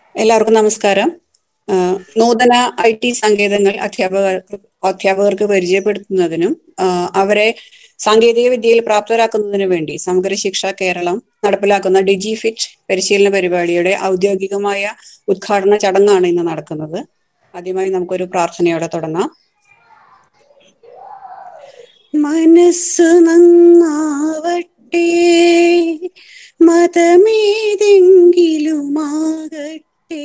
എല്ലാവർക്കും നമസ്കാരം ആ, നൂതന ഐ ടി സങ്കേതങ്ങൾ അധ്യാപകർക്ക് അധ്യാപകർക്ക് പരിചയപ്പെടുത്തുന്നതിനും ആ, അവരെ സാങ്കേതിക വിദ്യയിൽ പ്രാപ്തരാക്കുന്നതിനു വേണ്ടി സമഗ്ര ശിക്ഷ കേരളം നടപ്പിലാക്കുന്ന ഡിജി ഫിറ്റ് പരിശീലന പരിപാടിയുടെ ഔദ്യോഗികമായ ഉദ്ഘാടന ചടങ്ങാണ് ഇന്ന് നടക്കുന്നത് ആദ്യമായി നമുക്കൊരു പ്രാർത്ഥനയോടെ തുടങ്ങാം മനസ്സ് നന്നാവട്ടെ മതമേതെങ്കിലുമാകട്ടെ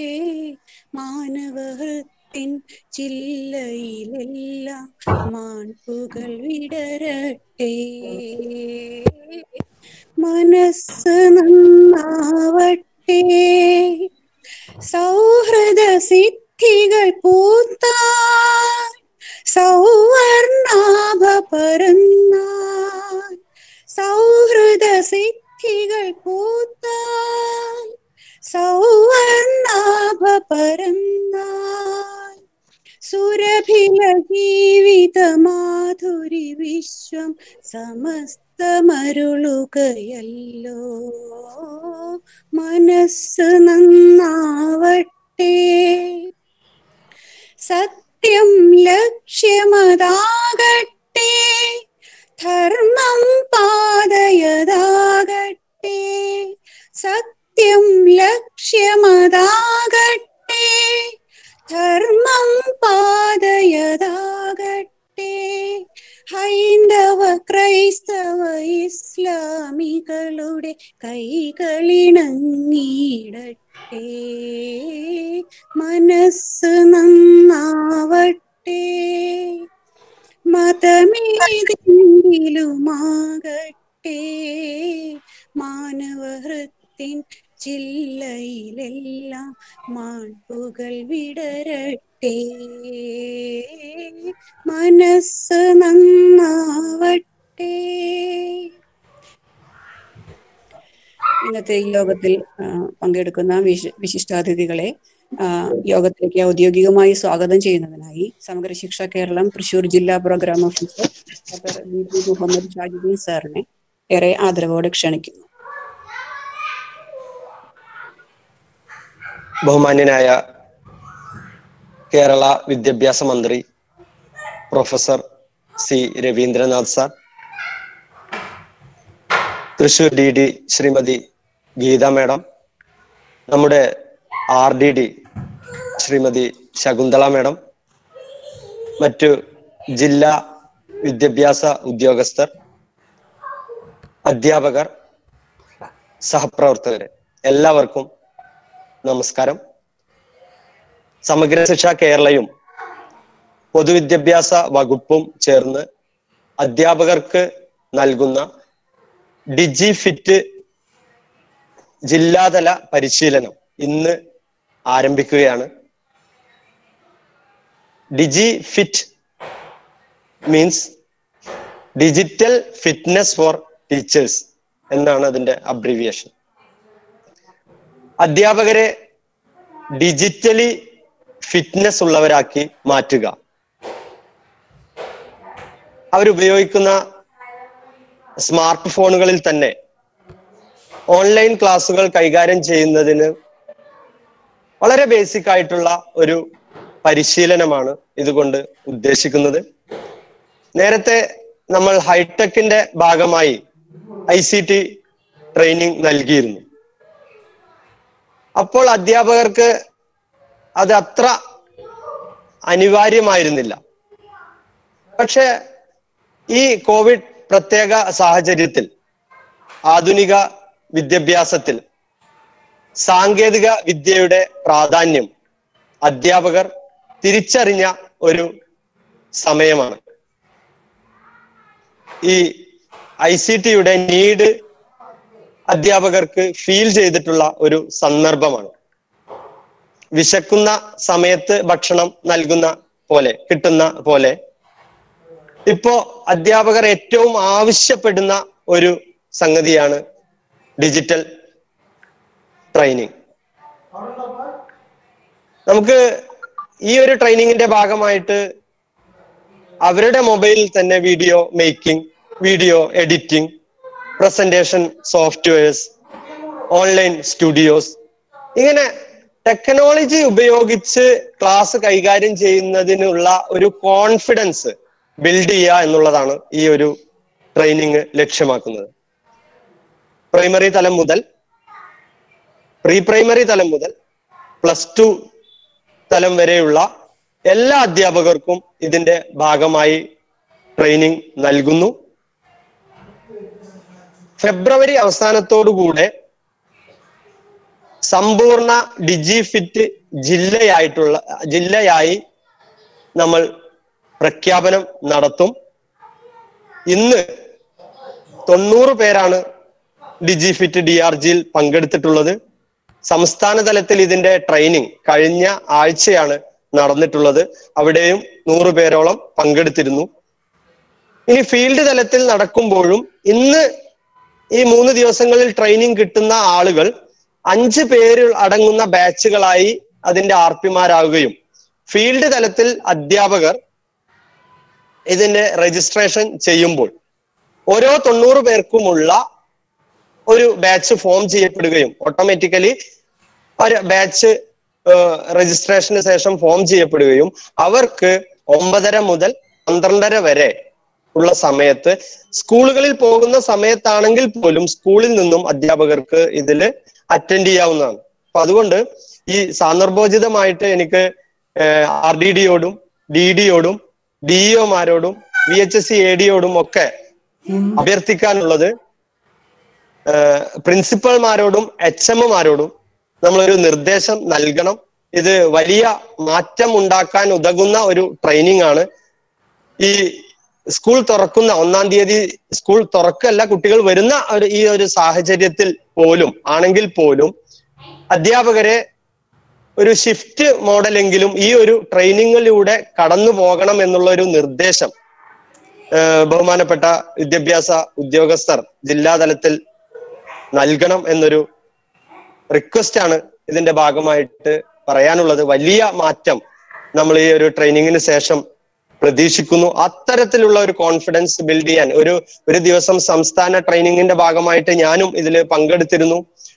മാനവഹൃത്തിൻ ചില്ലയിലെല്ലാം മാൺപുകൾ വിടരട്ടെ മനസ്സ് നന്നാവട്ടെ സൗഹൃദ സിദ്ധികൾ പൂത്താൻ സൗവർണാഭ പരന്നാൻ സൗഹൃദ സിദ്ധികൾ പൂത്താൻ സൗവർണാഭ പരന്നാൻ സുരഭില ജീവിത മാധുരി വിശ്വം സമസ്തമരുളുകയല്ലോ മനസ്സ് നന്നാവട്ടെ സത്യം ലക്ഷ്യമതാകട്ടെ ധർമ്മം പാതയതാകട്ടെ സത്യം ലക്ഷ്യമതാകട്ടെ ധർമ്മം പാതയതാകട്ടെ ഹൈന്ദവ ക്രൈസ്തവ ഇസ്ലാമികളുടെ കൈകളിണങ്ങിയിടട്ടെ മനസ്സ് നന്നാവട്ടെ മതമേതെങ്കിലുമാകട്ടെ മാനവഹൃത്തിൻ ചില്ലയിലെല്ലാം മാൺപുകൾ വിടരട്ടെ മനസ്സ് നന്നാവട്ടെ ഇന്നത്തെ ഈ യോഗത്തിൽ ആ, പങ്കെടുക്കുന്ന വിശ- വിശിഷ്ടാതിഥികളെ ആ, യോഗത്തിലേക്ക് ഔദ്യോഗികമായി സ്വാഗതം ചെയ്യുന്നതിനായി സമഗ്ര ശിക്ഷ കേരളം തൃശൂർ ജില്ലാ programme officer doctor V P Muhammad Shajudheen സാറിനെ ഏറെ ആദരവോടെ ക്ഷണിക്കുന്നു ബഹുമാന്യനായ കേരള വിദ്യാഭ്യാസ മന്ത്രി professor C Raveendranath sir Thrissur D D Shrimati Geetha madam നമ്മുടെ R D D Shrimati Shakuntala madam മറ്റു ജില്ലാ വിദ്യാഭ്യാസ ഉദ്യോഗസ്ഥർ അധ്യാപകർ സഹപ്രവർത്തകര് എല്ലാവർക്കും നമസ്കാരം സമഗ്ര ശിക്ഷ കേരളയും പൊതുവിദ്യാഭ്യാസ വകുപ്പും ചേർന്ന് അധ്യാപകർക്ക് നൽകുന്ന ഡിജി ഫിറ്റ് ജില്ലാതല പരിശീലനം ഇന്ന് ആരംഭിക്കുകയാണ് digi fit means digital fitness for teachers എന്നാണ് അതിന്റെ അബ്രിവിയേഷൻ അധ്യാപകരെ ഡിജിറ്റലി ഫിറ്റ്നസ് ഉള്ളവരാക്കി മാറ്റുക അവരുപയോഗിക്കുന്ന സ്മാർട്ട് ഫോണുകളിൽ തന്നെ ഓൺലൈൻ ക്ലാസ്സുകൾ കൈകാര്യം ചെയ്യുന്നതിന് വളരെ ബേസിക് ആയിട്ടുള്ള ഒരു പരിശീലനമാണ് ഇതുകൊണ്ട് ഉദ്ദേശിക്കുന്നത് നേരത്തെ നമ്മൾ ഹൈടെക്കിന്റെ ഭാഗമായി ഐ സി ടി ട്രെയിനിങ് നൽകിയിരുന്നു അപ്പോൾ അധ്യാപകർക്ക് അത് അത്ര അനിവാര്യമായിരുന്നില്ല പക്ഷെ ഈ കോവിഡ് പ്രത്യേക സാഹചര്യത്തിൽ ആധുനിക വിദ്യാഭ്യാസത്തിൽ സാങ്കേതിക വിദ്യയുടെ പ്രാധാന്യം അധ്യാപകർ തിരിച്ചറിഞ്ഞ ഒരു സമയമാണ് ഈ ഐ സി ടിയുടെ നീഡ് അധ്യാപകർക്ക് ഫീൽ ചെയ്തിട്ടുള്ള ഒരു സന്ദർഭമാണ് വിശക്കുന്ന സമയത്ത് ഭക്ഷണം നൽകുന്ന പോലെ കിട്ടുന്ന പോലെ ഇപ്പോ അധ്യാപകർ ഏറ്റവും ആവശ്യപ്പെടുന്ന ഒരു സംഗതിയാണ് ഡിജിറ്റൽ ട്രെയിനിങ് നമുക്ക് ഈ ഒരു ട്രെയിനിങ്ങിന്റെ ഭാഗമായിട്ട് അവരുടെ മൊബൈലിൽ തന്നെ video making video editing presentation softwares online studios ഇങ്ങനെ ടെക്നോളജി ഉപയോഗിച്ച് ക്ലാസ് കൈകാര്യം ചെയ്യുന്നതിനുള്ള ഒരു കോൺഫിഡൻസ് ബിൽഡ് ചെയ്യുക എന്നുള്ളതാണ് ഈ ഒരു ട്രെയിനിങ് ലക്ഷ്യമാക്കുന്നത് പ്രൈമറി തലം മുതൽ പ്രീ പ്രൈമറി തലം മുതൽ പ്ലസ് ടു തലം വരെയുള്ള എല്ലാ അധ്യാപകർക്കും ഇതിന്റെ ഭാഗമായി ട്രെയിനിങ് നൽകുന്നു ഫെബ്രുവരി അവസാനത്തോടുകൂടെ സമ്പൂർണ്ണ ഡിജിഫിറ്റ് ജില്ലയായിട്ടുള്ള ജില്ലയായി നമ്മൾ പ്രഖ്യാപനം നടത്തും ഇന്ന് തൊണ്ണൂറ് പേരാണ് ഡിജിഫിറ്റ് ഡി ആർ ജിയിൽ പങ്കെടുത്തിട്ടുള്ളത് സംസ്ഥാന തലത്തിൽ ഇതിന്റെ ട്രെയിനിങ് കഴിഞ്ഞ ആഴ്ചയാണ് നടന്നിട്ടുള്ളത് അവിടെയും നൂറ് പേരോളം പങ്കെടുത്തിരുന്നു ഇനി ഫീൽഡ് തലത്തിൽ നടക്കുമ്പോഴും ഇന്ന് ഈ മൂന്ന് ദിവസങ്ങളിൽ ട്രെയിനിങ് കിട്ടുന്ന ആളുകൾ അഞ്ച് പേര് അടങ്ങുന്ന ബാച്ചുകളായി അതിന്റെ ആർ പിമാരാകുകയും ഫീൽഡ് തലത്തിൽ അധ്യാപകർ ഇതിന്റെ രജിസ്ട്രേഷൻ ചെയ്യുമ്പോൾ ഓരോ തൊണ്ണൂറ് പേർക്കുമുള്ള ഒരു ബാച്ച് ഫോം ചെയ്യപ്പെടുകയും ഓട്ടോമാറ്റിക്കലി ഒരു ബാച്ച് രജിസ്ട്രേഷന് ശേഷം ഫോം ചെയ്യപ്പെടുകയും അവർക്ക് ഒമ്പതര മുതൽ പന്ത്രണ്ടര വരെ ഉള്ള സമയത്ത് സ്കൂളുകളിൽ പോകുന്ന സമയത്താണെങ്കിൽ പോലും സ്കൂളിൽ നിന്നും അധ്യാപകർക്ക് ഇതിൽ അറ്റൻഡ് ചെയ്യാവുന്നതാണ് അപ്പൊ അതുകൊണ്ട് ഈ സാന്ദർഭോചിതമായിട്ട് എനിക്ക് ആർ ഡി ഡിയോടും ഡി ഡിയോടും ഡിഇഒമാരോടും V H S C A ഡിയോടും ഒക്കെ അഭ്യർത്ഥിക്കാനുള്ളത് പ്രിൻസിപ്പൽമാരോടും എച്ച് എമ്മുമാരോടും നമ്മളൊരു നിർദ്ദേശം നൽകണം ഇത് വലിയ മാറ്റം ഉണ്ടാക്കാൻ ഉതകുന്ന ഒരു ട്രെയിനിങ് ആണ് ഈ സ്കൂൾ തുറക്കുന്ന ഒന്നാം തീയതി സ്കൂൾ തുറക്കല്ല കുട്ടികൾ വരുന്ന ഒരു ഈ ഒരു സാഹചര്യത്തിൽ പോലും ആണെങ്കിൽ പോലും അധ്യാപകരെ ഒരു ഷിഫ്റ്റ് മോഡലെങ്കിലും ഈ ഒരു ട്രെയിനിങ്ങിലൂടെ കടന്നു പോകണം എന്നുള്ള ഒരു നിർദ്ദേശം ബഹുമാനപ്പെട്ട വിദ്യാഭ്യാസ ഉദ്യോഗസ്ഥർ ജില്ലാതലത്തിൽ നൽകണം എന്നൊരു റിക്വസ്റ്റ് ആണ് ഇതിന്റെ ഭാഗമായിട്ട് പറയാനുള്ളത് വലിയ മാറ്റം നമ്മൾ ഈ ഒരു ട്രെയിനിങ്ങിന് ശേഷം പ്രതീക്ഷിക്കുന്നു അത്തരത്തിലുള്ള ഒരു കോൺഫിഡൻസ് ബിൽഡ് ചെയ്യാൻ ഒരു ഒരു ദിവസം സംസ്ഥാന ട്രെയിനിങ്ങിന്റെ ഭാഗമായിട്ട് ഞാനും ഇതിൽ പങ്കെടുത്തിരുന്നു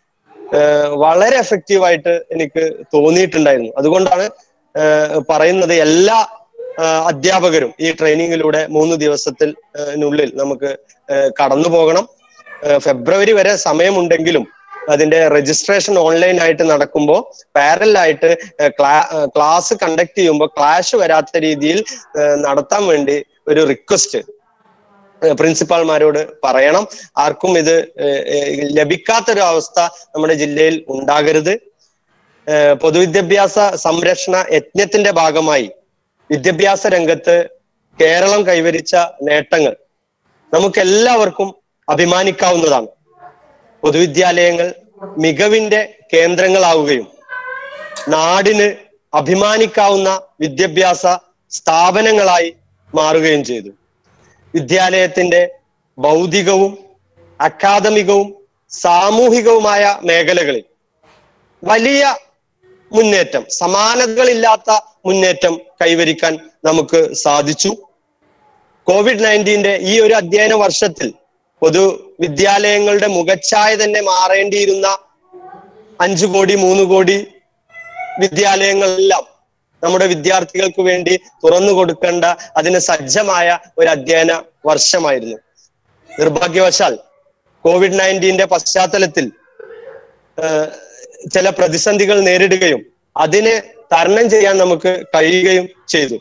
വളരെ എഫക്റ്റീവായിട്ട് എനിക്ക് തോന്നിയിട്ടുണ്ടായിരുന്നു അതുകൊണ്ടാണ് പറയുന്നത് എല്ലാ അധ്യാപകരും ഈ ട്രെയിനിങ്ങിലൂടെ മൂന്ന് ദിവസത്തിനുള്ളിൽ നമുക്ക് കടന്നു പോകണം ഫെബ്രുവരി വരെ സമയമുണ്ടെങ്കിലും അതിന്റെ രജിസ്ട്രേഷൻ ഓൺലൈൻ ആയിട്ട് നടക്കുമ്പോൾ പാരലായിട്ട് ക്ലാസ് കണ്ടക്ട് ചെയ്യുമ്പോൾ ക്ലാഷ് വരാത്ത രീതിയിൽ നടത്താൻ വേണ്ടി ഒരു റിക്വസ്റ്റ് പ്രിൻസിപ്പാൾമാരോട് പറയണം ആർക്കും ഇത് ലഭിക്കാത്തൊരു അവസ്ഥ നമ്മുടെ ജില്ലയിൽ ഉണ്ടാകരുത് പൊതുവിദ്യാഭ്യാസ സംരക്ഷണ യജ്ഞത്തിന്റെ ഭാഗമായി വിദ്യാഭ്യാസ രംഗത്ത് കേരളം കൈവരിച്ച നേട്ടങ്ങൾ നമുക്ക് എല്ലാവർക്കും അഭിമാനിക്കാവുന്നതാണ് പൊതുവിദ്യാലയങ്ങൾ മികവിന്റെ കേന്ദ്രങ്ങളാവുകയും നാടിന് അഭിമാനിക്കാവുന്ന വിദ്യാഭ്യാസ സ്ഥാപനങ്ങളായി മാറുകയും ചെയ്തു വിദ്യാലയത്തിന്റെ ഭൗതികവും അക്കാദമികവും സാമൂഹികവുമായ മേഖലകളിൽ വലിയ മുന്നേറ്റം സമാനതകളില്ലാത്ത മുന്നേറ്റം കൈവരിക്കാൻ നമുക്ക് സാധിച്ചു കോവിഡ് നയൻറ്റീന്റെ ഈ ഒരു അധ്യയന വർഷത്തിൽ പൊതു വിദ്യാലയങ്ങളുടെ മുഖച്ഛായ തന്നെ മാറേണ്ടിയിരുന്ന അഞ്ചു കോടി മൂന്ന് കോടി വിദ്യാലയങ്ങളെല്ലാം നമ്മുടെ വിദ്യാർത്ഥികൾക്ക് വേണ്ടി തുറന്നു കൊടുക്കേണ്ട അതിന് സജ്ജമായ ഒരു അധ്യയന വർഷമായിരുന്നു നിർഭാഗ്യവശാൽ കോവിഡ് നയൻറ്റീന്റെ പശ്ചാത്തലത്തിൽ ചില പ്രതിസന്ധികൾ നേരിടുകയും അതിനെ തരണം ചെയ്യാൻ നമുക്ക് കഴിയുകയും ചെയ്തു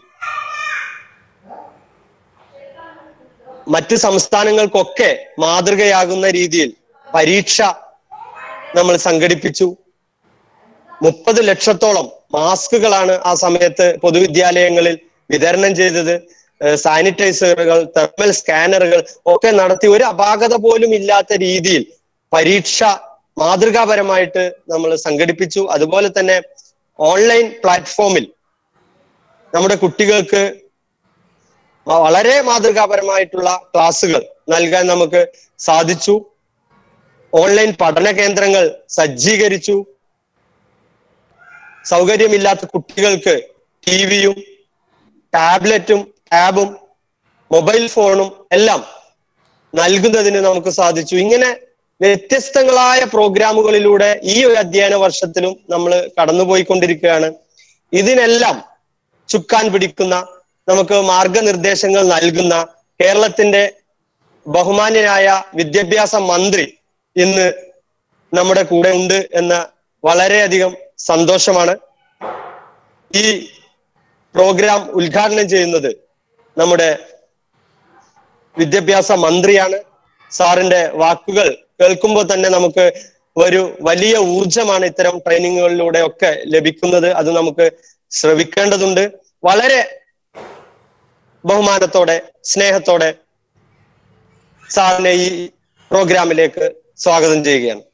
മറ്റ് സംസ്ഥാനങ്ങൾക്കൊക്കെ മാതൃകയാകുന്ന രീതിയിൽ പരീക്ഷ നമ്മൾ സംഘടിപ്പിച്ചു മുപ്പത് ലക്ഷത്തോളം മാസ്കുകളാണ് ആ സമയത്ത് പൊതുവിദ്യാലയങ്ങളിൽ വിതരണം ചെയ്തത് സാനിറ്റൈസറുകൾ തെർമൽ സ്കാനറുകൾ ഒക്കെ നടത്തി ഒരു അപാകത പോലും ഇല്ലാത്ത രീതിയിൽ പരീക്ഷ മാതൃകാപരമായിട്ട് നമ്മൾ സംഘടിപ്പിച്ചു അതുപോലെ തന്നെ ഓൺലൈൻ പ്ലാറ്റ്ഫോമിൽ നമ്മുടെ കുട്ടികൾക്ക് വളരെ മാതൃകാപരമായിട്ടുള്ള ക്ലാസ്സുകൾ നൽകാൻ നമുക്ക് സാധിച്ചു ഓൺലൈൻ പഠന കേന്ദ്രങ്ങൾ സജ്ജീകരിച്ചു സൗകര്യമില്ലാത്ത കുട്ടികൾക്ക് ടി വിയും ടാബ്ലറ്റും ടാബും മൊബൈൽ ഫോണും എല്ലാം നൽകുന്നതിന് നമുക്ക് സാധിച്ചു ഇങ്ങനെ വ്യത്യസ്തങ്ങളായ പ്രോഗ്രാമുകളിലൂടെ ഈ ഒരു അധ്യയന വർഷത്തിലും നമ്മൾ കടന്നുപോയിക്കൊണ്ടിരിക്കുകയാണ് ഇതിനെല്ലാം ചുക്കാൻ പിടിക്കുന്ന നമുക്ക് മാർഗനിർദ്ദേശങ്ങൾ നൽകുന്ന കേരളത്തിന്റെ ബഹുമാന്യനായ വിദ്യാഭ്യാസ മന്ത്രി ഇന്ന് നമ്മുടെ കൂടെ ഉണ്ട് എന്ന വളരെയധികം സന്തോഷമാണ് ഈ പ്രോഗ്രാം ഉദ്ഘാടനം ചെയ്യുന്നത് നമ്മുടെ വിദ്യാഭ്യാസ മന്ത്രിയാണ് സാറിന്റെ വാക്കുകൾ കേൾക്കുമ്പോൾ തന്നെ നമുക്ക് ഒരു വലിയ ഊർജമാണ് ഇത്തരം ട്രെയിനിങ്ങുകളിലൂടെ ഒക്കെ ലഭിക്കുന്നത് അത് നമുക്ക് ശ്രവിക്കേണ്ടതുണ്ട് വളരെ ബഹുമാനത്തോടെ സ്നേഹത്തോടെ സാറിനെ ഈ പ്രോഗ്രാമിലേക്ക് സ്വാഗതം ചെയ്യുകയാണ്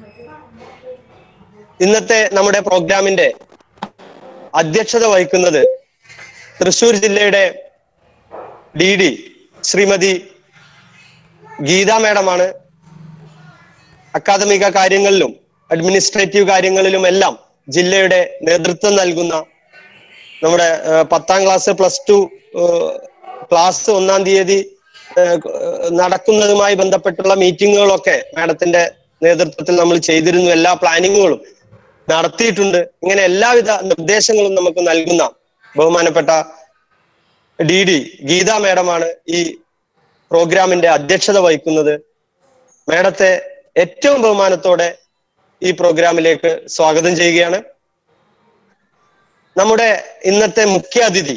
ഇന്നത്തെ നമ്മുടെ പ്രോഗ്രാമിന്റെ അധ്യക്ഷത വഹിക്കുന്നത് തൃശൂർ ജില്ലയുടെ ഡി ഡി ശ്രീമതി ഗീത മാഡമാണ് അക്കാദമിക കാര്യങ്ങളിലും അഡ്മിനിസ്ട്രേറ്റീവ് കാര്യങ്ങളിലും എല്ലാം ജില്ലയുടെ നേതൃത്വം നൽകുന്ന നമ്മുടെ ഏഹ്, പത്താം ക്ലാസ് പ്ലസ് ടു ക്ലാസ് ഒന്നാം തീയതി ഏഹ്, നടക്കുന്നതുമായി ബന്ധപ്പെട്ടുള്ള മീറ്റിങ്ങുകളൊക്കെ മാഡത്തിന്റെ നേതൃത്വത്തിൽ നമ്മൾ ചെയ്തിരുന്നു എല്ലാ പ്ലാനിങ്ങുകളും നടത്തിയിട്ടുണ്ട് ഇങ്ങനെ എല്ലാവിധ നിർദ്ദേശങ്ങളും നമുക്ക് നൽകുന്ന ബഹുമാനപ്പെട്ട ഡി ഡി ഗീത മാഡമാണ് ഈ പ്രോഗ്രാമിന്റെ അധ്യക്ഷത വഹിക്കുന്നത് മാഡത്തെ ഏറ്റവും ബഹുമാനത്തോടെ ഈ പ്രോഗ്രാമിലേക്ക് സ്വാഗതം ചെയ്യുകയാണ് നമ്മുടെ ഇന്നത്തെ മുഖ്യ അതിഥി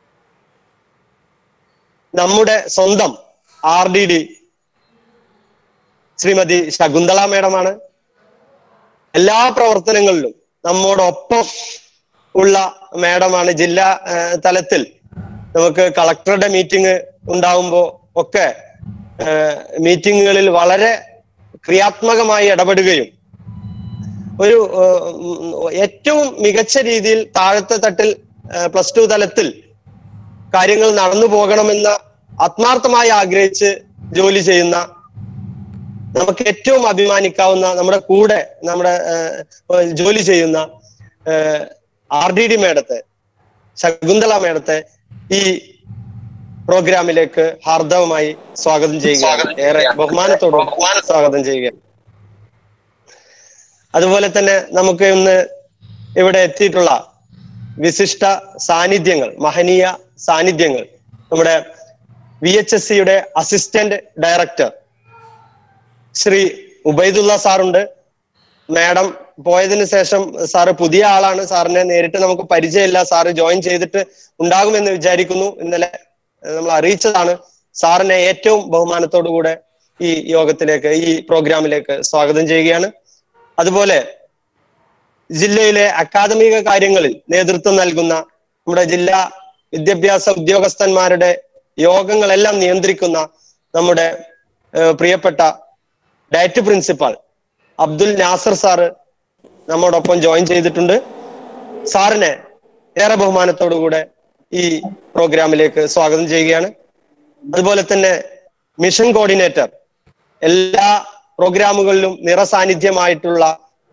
നമ്മുടെ സ്വന്തം R D D Shrimati Shakuntala മേഡമാണ് എല്ലാ പ്രവർത്തനങ്ങളിലും നമ്മോടൊപ്പം ഉള്ള മേഡമാണ് ജില്ലാ ആ, തലത്തിൽ നമുക്ക് കളക്ടറുടെ മീറ്റിംഗ് ഉണ്ടാവുമ്പോൾ ഒക്കെ ആ, മീറ്റിങ്ങുകളിൽ വളരെ ക്രിയാത്മകമായി ഇടപെടുകയും ഒരു ആ, ഉം, ഏറ്റവും മികച്ച രീതിയിൽ താഴത്തെ തട്ടിൽ പ്ലസ് ടു തലത്തിൽ കാര്യങ്ങൾ നടന്നു പോകണമെന്ന് ആത്മാർത്ഥമായി ആഗ്രഹിച്ച് ജോലി ചെയ്യുന്ന നമുക്ക് ഏറ്റവും അഭിമാനിക്കാവുന്ന നമ്മുടെ കൂടെ നമ്മുടെ ഏഹ്, ജോലി ചെയ്യുന്ന ആർ ഡി ഡി മേഡത്തെ ശകുന്തള മേഡത്തെ ഈ പ്രോഗ്രാമിലേക്ക് ഹാർദവമായി സ്വാഗതം ചെയ്യുക ഏറെ ബഹുമാനത്തോടെ സ്വാഗതം ചെയ്യുക അതുപോലെ തന്നെ നമുക്ക് ഇന്ന് ഇവിടെ എത്തിയിട്ടുള്ള വിശിഷ്ട സാന്നിധ്യങ്ങൾ മഹനീയ സാന്നിധ്യങ്ങൾ നമ്മുടെ വി എച്ച് എസ് സിയുടെ അസിസ്റ്റന്റ് ഡയറക്ടർ ശ്രീ ഉബൈദുള്ള സാറുണ്ട് മാഡം പോയതിനു ശേഷം സാറ് പുതിയ ആളാണ് സാറിനെ നേരിട്ട് നമുക്ക് പരിചയമില്ല സാറ് ജോയിൻ ചെയ്തിട്ട് ഉണ്ടാകുമെന്ന് വിചാരിക്കുന്നു ഇന്നലെ ഏഹ്, നമ്മൾ അറിയിച്ചതാണ് സാറിനെ ഏറ്റവും ബഹുമാനത്തോടു കൂടെ ഈ യോഗത്തിലേക്ക് ഈ പ്രോഗ്രാമിലേക്ക് സ്വാഗതം ചെയ്യുകയാണ് അതുപോലെ ജില്ലയിലെ അക്കാദമിക കാര്യങ്ങളിൽ നേതൃത്വം നൽകുന്ന നമ്മുടെ ജില്ലാ വിദ്യാഭ്യാസ ഉദ്യോഗസ്ഥന്മാരുടെ യോഗങ്ങളെല്ലാം നിയന്ത്രിക്കുന്ന നമ്മുടെ ഏഹ്, പ്രിയപ്പെട്ട ഡയറ്റ് പ്രിൻസിപ്പാൾ അബ്ദുൽ നാസർ സാറ് നമ്മോടൊപ്പം ജോയിൻ ചെയ്തിട്ടുണ്ട് സാറിനെ ഏറെ ബഹുമാനത്തോടു കൂടെ ഈ പ്രോഗ്രാമിലേക്ക് സ്വാഗതം ചെയ്യുകയാണ് അതുപോലെ തന്നെ മിഷൻ കോർഡിനേറ്റർ എല്ലാ പ്രോഗ്രാമുകളിലും നിറസാന്നിധ്യമായിട്ടുള്ള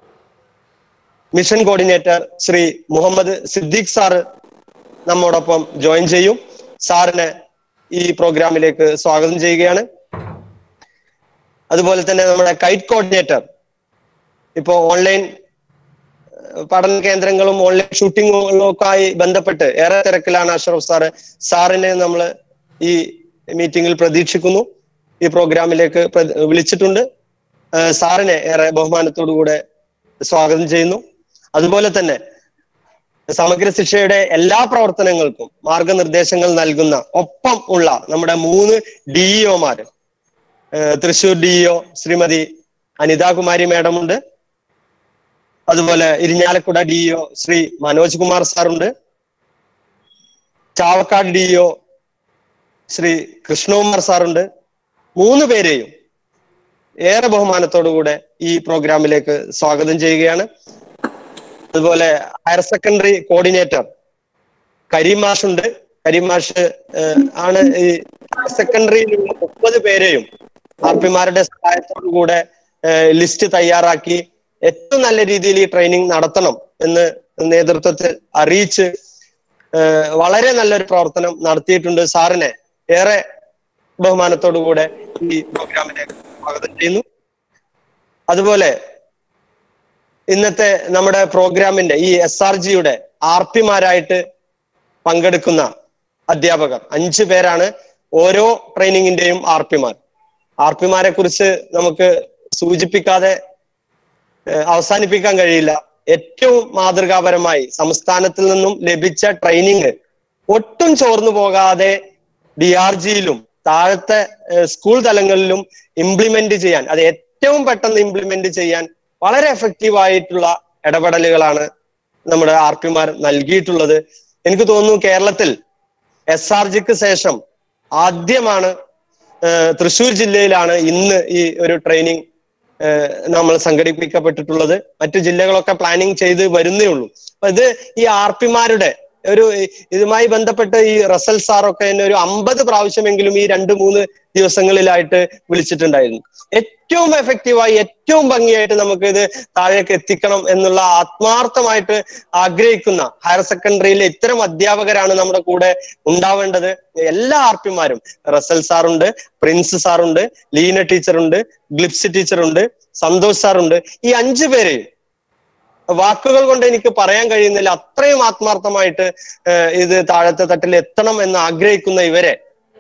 മിഷൻ കോർഡിനേറ്റർ ശ്രീ മുഹമ്മദ് സിദ്ദീഖ് സാറ് നമ്മോടൊപ്പം ജോയിൻ ചെയ്യും സാറിനെ ഈ പ്രോഗ്രാമിലേക്ക് സ്വാഗതം ചെയ്യുകയാണ് അതുപോലെ തന്നെ നമ്മുടെ കൈറ്റ് കോർഡിനേറ്റർ ഇപ്പോ ഓൺലൈൻ ഏഹ്, പഠന കേന്ദ്രങ്ങളും ഓൺലൈൻ ഷൂട്ടിങ്ങുകളും ഒക്കെ ആയി ബന്ധപ്പെട്ട് ഏറെ തിരക്കിലാണ് അഷ്റഫ് സാറ് സാറിനെ നമ്മൾ ഈ മീറ്റിംഗിൽ പ്രതീക്ഷിക്കുന്നു ഈ പ്രോഗ്രാമിലേക്ക് പ്ര- വിളിച്ചിട്ടുണ്ട് ഏഹ്, സാറിനെ ഏറെ ബഹുമാനത്തോടു കൂടെ സ്വാഗതം ചെയ്യുന്നു അതുപോലെ തന്നെ സമഗ്ര ശിക്ഷയുടെ എല്ലാ പ്രവർത്തനങ്ങൾക്കും മാർഗനിർദ്ദേശങ്ങൾ നൽകുന്ന ഒപ്പം ഉള്ള നമ്മുടെ മൂന്ന് ഡിഇഒമാര് തൃശൂർ ഡിഇഒ ശ്രീമതി അനിതാകുമാരി മാഡം ഉണ്ട് അതുപോലെ ഇരിഞ്ഞാലക്കുട ഡിഇഒ ശ്രീ മനോജ് കുമാർ സാറുണ്ട് ചാവക്കാട് ഡിഇഒ ശ്രീ കൃഷ്ണകുമാർ സാറുണ്ട് മൂന്ന് പേരെയും ഏറെ ബഹുമാനത്തോടുകൂടെ ഈ പ്രോഗ്രാമിലേക്ക് സ്വാഗതം ചെയ്യുകയാണ് അതുപോലെ ഹയർ സെക്കൻഡറി കോർഡിനേറ്റർ കരീം മാഷ് ഉണ്ട് കരീം മാഷ് ഏഹ്, ആണ് ഈ ഹയർ സെക്കൻഡറിയിലുള്ള മുപ്പത് പേരെയും ആർ പിമാരുടെ സഹായത്തോടു കൂടെ ഏഹ്, ലിസ്റ്റ് തയ്യാറാക്കി ഏറ്റവും നല്ല രീതിയിൽ ഈ ട്രെയിനിങ് നടത്തണം എന്ന് നേതൃത്വത്തിൽ അറിയിച്ച് ഏഹ്, വളരെ നല്ലൊരു പ്രവർത്തനം നടത്തിയിട്ടുണ്ട് സാറിനെ ഏറെ ബഹുമാനത്തോടു കൂടെ ഈ പ്രോഗ്രാമിലേക്ക് സ്വാഗതം ചെയ്യുന്നു അതുപോലെ ഇന്നത്തെ നമ്മുടെ പ്രോഗ്രാമിന്റെ ഈ എസ് ആർ ജിയുടെ ആർ പിമാരായിട്ട് പങ്കെടുക്കുന്ന അധ്യാപകർ അഞ്ചു പേരാണ് ഓരോ ട്രെയിനിങ്ങിന്റെയും ആർ പിമാർ ആർ പിമാരെ കുറിച്ച് നമുക്ക് സൂചിപ്പിക്കാതെ ഏഹ്, അവസാനിപ്പിക്കാൻ കഴിയില്ല ഏറ്റവും മാതൃകാപരമായി സംസ്ഥാനത്തിൽ നിന്നും ലഭിച്ച ട്രെയിനിങ് ഒട്ടും ചോർന്നു പോകാതെ ഡി ആർ ജിയിലും താഴത്തെ ഏഹ്, സ്കൂൾ തലങ്ങളിലും ഇംപ്ലിമെന്റ് ചെയ്യാൻ അത് ഏറ്റവും പെട്ടെന്ന് ഇംപ്ലിമെന്റ് ചെയ്യാൻ വളരെ എഫക്റ്റീവ് ആയിട്ടുള്ള ഇടപെടലുകളാണ് നമ്മുടെ ആർ പിമാർ നൽകിയിട്ടുള്ളത് എനിക്ക് തോന്നുന്നു കേരളത്തിൽ എസ് ആർ ജിക്ക് ശേഷം ആദ്യമാണ് ഏഹ്, തൃശൂർ ജില്ലയിലാണ് ഇന്ന് ഈ ഒരു ട്രെയിനിങ് ഏഹ്, നമ്മൾ സംഘടിപ്പിക്കപ്പെട്ടിട്ടുള്ളത് മറ്റു ജില്ലകളൊക്കെ പ്ലാനിങ് ചെയ്ത് വരുന്നേ ഉള്ളൂ അപ്പൊ ഇത് ഈ ആർ പിമാരുടെ ഒരു ഇതുമായി ബന്ധപ്പെട്ട് ഈ റസൽ സാറൊക്കെ എന്നെ ഒരു അമ്പത് പ്രാവശ്യമെങ്കിലും ഈ രണ്ട് മൂന്ന് ദിവസങ്ങളിലായിട്ട് വിളിച്ചിട്ടുണ്ടായിരുന്നു ഏറ്റവും എഫക്റ്റീവായി ഏറ്റവും ഭംഗിയായിട്ട് നമുക്ക് ഇത് താഴേക്ക് എത്തിക്കണം എന്നുള്ള ആത്മാർത്ഥമായിട്ട് ആഗ്രഹിക്കുന്ന ഹയർ സെക്കൻഡറിയിലെ ഇത്തരം അധ്യാപകരാണ് നമ്മുടെ കൂടെ ഉണ്ടാവേണ്ടത് എല്ലാ ആർ പിമാരും റസൽ സാറുണ്ട് പ്രിൻസ് സാറുണ്ട് ലീന ടീച്ചറുണ്ട് ഗ്ലിപ്സി ടീച്ചറുണ്ട് സന്തോഷ് സാറുണ്ട് ഈ അഞ്ചു പേരെയും വാക്കുകൾ കൊണ്ട് എനിക്ക് പറയാൻ കഴിയുന്നില്ല അത്രയും ആത്മാർത്ഥമായിട്ട് ഏഹ് ഇത് താഴത്തെ തട്ടിൽ എത്തണം എന്ന് ആഗ്രഹിക്കുന്ന ഇവരെ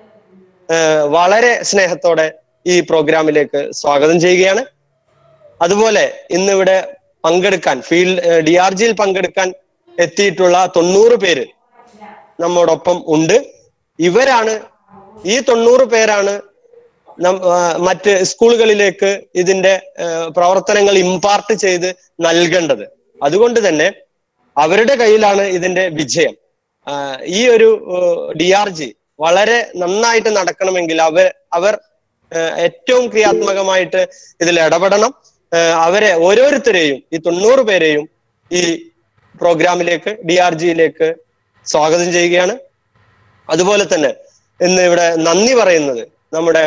ഏഹ് വളരെ സ്നേഹത്തോടെ ഈ പ്രോഗ്രാമിലേക്ക് സ്വാഗതം ചെയ്യുകയാണ് അതുപോലെ ഇന്ന് ഇവിടെ പങ്കെടുക്കാൻ ഫീൽഡ് ഡി ആർ ജിയിൽ പങ്കെടുക്കാൻ എത്തിയിട്ടുള്ള തൊണ്ണൂറ് പേര് നമ്മോടൊപ്പം ഉണ്ട് ഇവരാണ് ഈ തൊണ്ണൂറ് പേരാണ് നം- ആ, മറ്റ് സ്കൂളുകളിലേക്ക് ഇതിന്റെ ആ, പ്രവർത്തനങ്ങൾ ഇമ്പാർട്ട് ചെയ്ത് നൽകേണ്ടത് അതുകൊണ്ട് തന്നെ അവരുടെ കയ്യിലാണ് ഇതിന്റെ വിജയം ആ, ഈ ഒരു ഡി ആർ ജി വളരെ നന്നായിട്ട് നടക്കണമെങ്കിൽ അവർ അവർ ആ, ഏറ്റവും ക്രിയാത്മകമായിട്ട് ഇതിൽ ഇടപെടണം ആ, അവരെ ഓരോരുത്തരെയും ഈ തൊണ്ണൂറ് പേരെയും ഈ പ്രോഗ്രാമിലേക്ക് ഡി ആർ ജിയിലേക്ക് സ്വാഗതം ചെയ്യുകയാണ് അതുപോലെ തന്നെ ഇന്ന് ഇവിടെ നന്ദി പറയുന്നത് നമ്മുടെ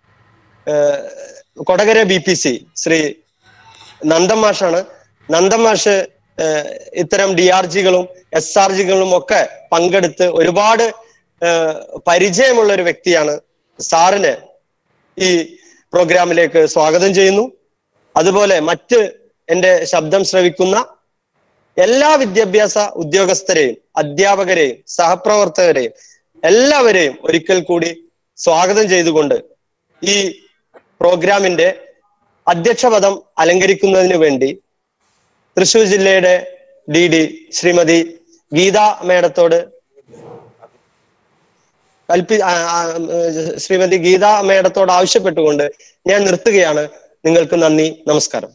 ഏഹ്, Kodakara B P C Shri Nandan മാഷാണ് നന്ദൻ മാഷ് ഏഹ്, ഇത്തരം ഡി ആർ ജികളും എസ് ആർ ജികളും ഒക്കെ പങ്കെടുത്ത് ഒരുപാട് ഏഹ്, പരിചയമുള്ള ഒരു വ്യക്തിയാണ് സാറിന് ഈ പ്രോഗ്രാമിലേക്ക് സ്വാഗതം ചെയ്യുന്നു അതുപോലെ മറ്റ് എന്റെ ശബ്ദം ശ്രവിക്കുന്ന എല്ലാ വിദ്യാഭ്യാസ ഉദ്യോഗസ്ഥരെയും അധ്യാപകരെയും സഹപ്രവർത്തകരെയും എല്ലാവരെയും ഒരിക്കൽ കൂടി സ്വാഗതം ചെയ്തുകൊണ്ട് ഈ പ്രോഗ്രാമിന്റെ അധ്യക്ഷപദം അലങ്കരിക്കുന്നതിന് വേണ്ടി തൃശൂർ ജില്ലയുടെ ഡി ഡി ശ്രീമതി ഗീത മേഡത്തോട് കൽപ്പി ആ, ആ, ഏഹ്, ശ്രീമതി ഗീത മേഡത്തോട് ആവശ്യപ്പെട്ടുകൊണ്ട് ഞാൻ നിർത്തുകയാണ് നിങ്ങൾക്ക് നന്ദി നമസ്കാരം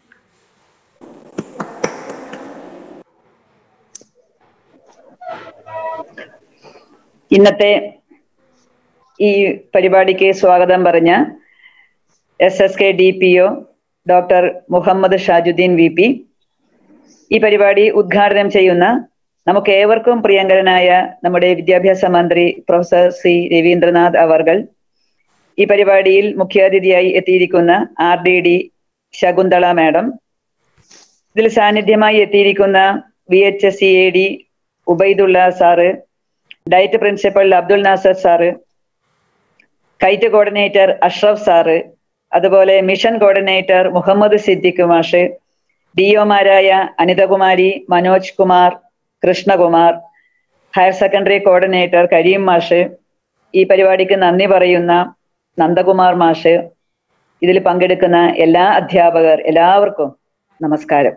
ഇന്നത്തെ ഈ പരിപാടിക്ക് സ്വാഗതം പറഞ്ഞ S S K D P O doctor Muhammad Shajudheen V P ഈ പരിപാടി ഉദ്ഘാടനം ചെയ്യുന്ന നമുക്ക് ഏവർക്കും പ്രിയങ്കരനായ നമ്മുടെ വിദ്യാഭ്യാസ മന്ത്രി പ്രൊഫസർ സി രവീന്ദ്രനാഥ് അവർകൾ ഈ പരിപാടിയിൽ മുഖ്യാതിഥിയായി എത്തിയിരിക്കുന്ന R D D Shakuntala madam ഇതിൽ സാന്നിധ്യമായി എത്തിയിരിക്കുന്ന V H S C A D Ubaidulla sir DIET principal Abdul Nasar sir KITE coordinator Ashraf sir അതുപോലെ മിഷൻ കോർഡിനേറ്റർ മുഹമ്മദ് സിദ്ദിഖ് മാഷ് ഡിഒമാരായ Anithakumari Manoj Kumar Krishnakumar higher secondary coordinator Kareem മാഷ് ഈ പരിപാടിക്ക് നന്ദി പറയുന്ന നന്ദകുമാർ മാഷ് ഇതിൽ പങ്കെടുക്കുന്ന എല്ലാ അധ്യാപകർ എല്ലാവർക്കും നമസ്കാരം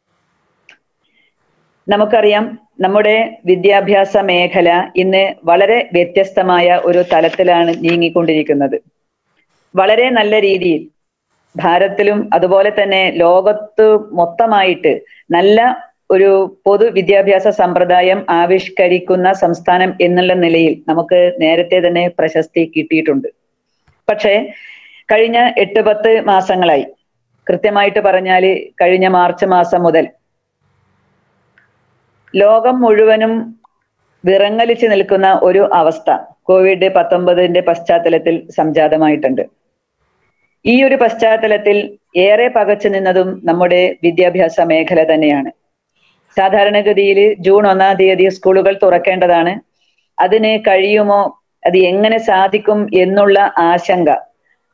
നമുക്കറിയാം നമ്മുടെ വിദ്യാഭ്യാസ മേഖല ഇന്ന് വളരെ വ്യത്യസ്തമായ ഒരു തലത്തിലാണ് നീങ്ങിക്കൊണ്ടിരിക്കുന്നത് വളരെ നല്ല രീതിയിൽ ഭാരതത്തിലും അതുപോലെ തന്നെ ലോകത്ത് മൊത്തമായിട്ട് നല്ല ഒരു പൊതു വിദ്യാഭ്യാസ സമ്പ്രദായം ആവിഷ്കരിക്കുന്ന സംസ്ഥാനം എന്നുള്ള നിലയിൽ നമുക്ക് നേരത്തെ തന്നെ പ്രശസ്തി കിട്ടിയിട്ടുണ്ട് പക്ഷേ കഴിഞ്ഞ എട്ട് പത്ത് മാസങ്ങളായി കൃത്യമായിട്ട് പറഞ്ഞാല് കഴിഞ്ഞ മാർച്ച് മാസം മുതൽ ലോകം മുഴുവനും വിറങ്ങലിച്ച് നിൽക്കുന്ന ഒരു അവസ്ഥ കോവിഡ് പത്തൊമ്പതിന്റെ പശ്ചാത്തലത്തിൽ സംജാതമായിട്ടുണ്ട് ഈ ഒരു പശ്ചാത്തലത്തിൽ ഏറെ പകച്ചു നിന്നതും നമ്മുടെ വിദ്യാഭ്യാസ മേഖല തന്നെയാണ് സാധാരണഗതിയിൽ ജൂൺ ഒന്നാം തീയതി സ്കൂളുകൾ തുറക്കേണ്ടതാണ് അതിന് കഴിയുമോ അത് എങ്ങനെ സാധിക്കും എന്നുള്ള ആശങ്ക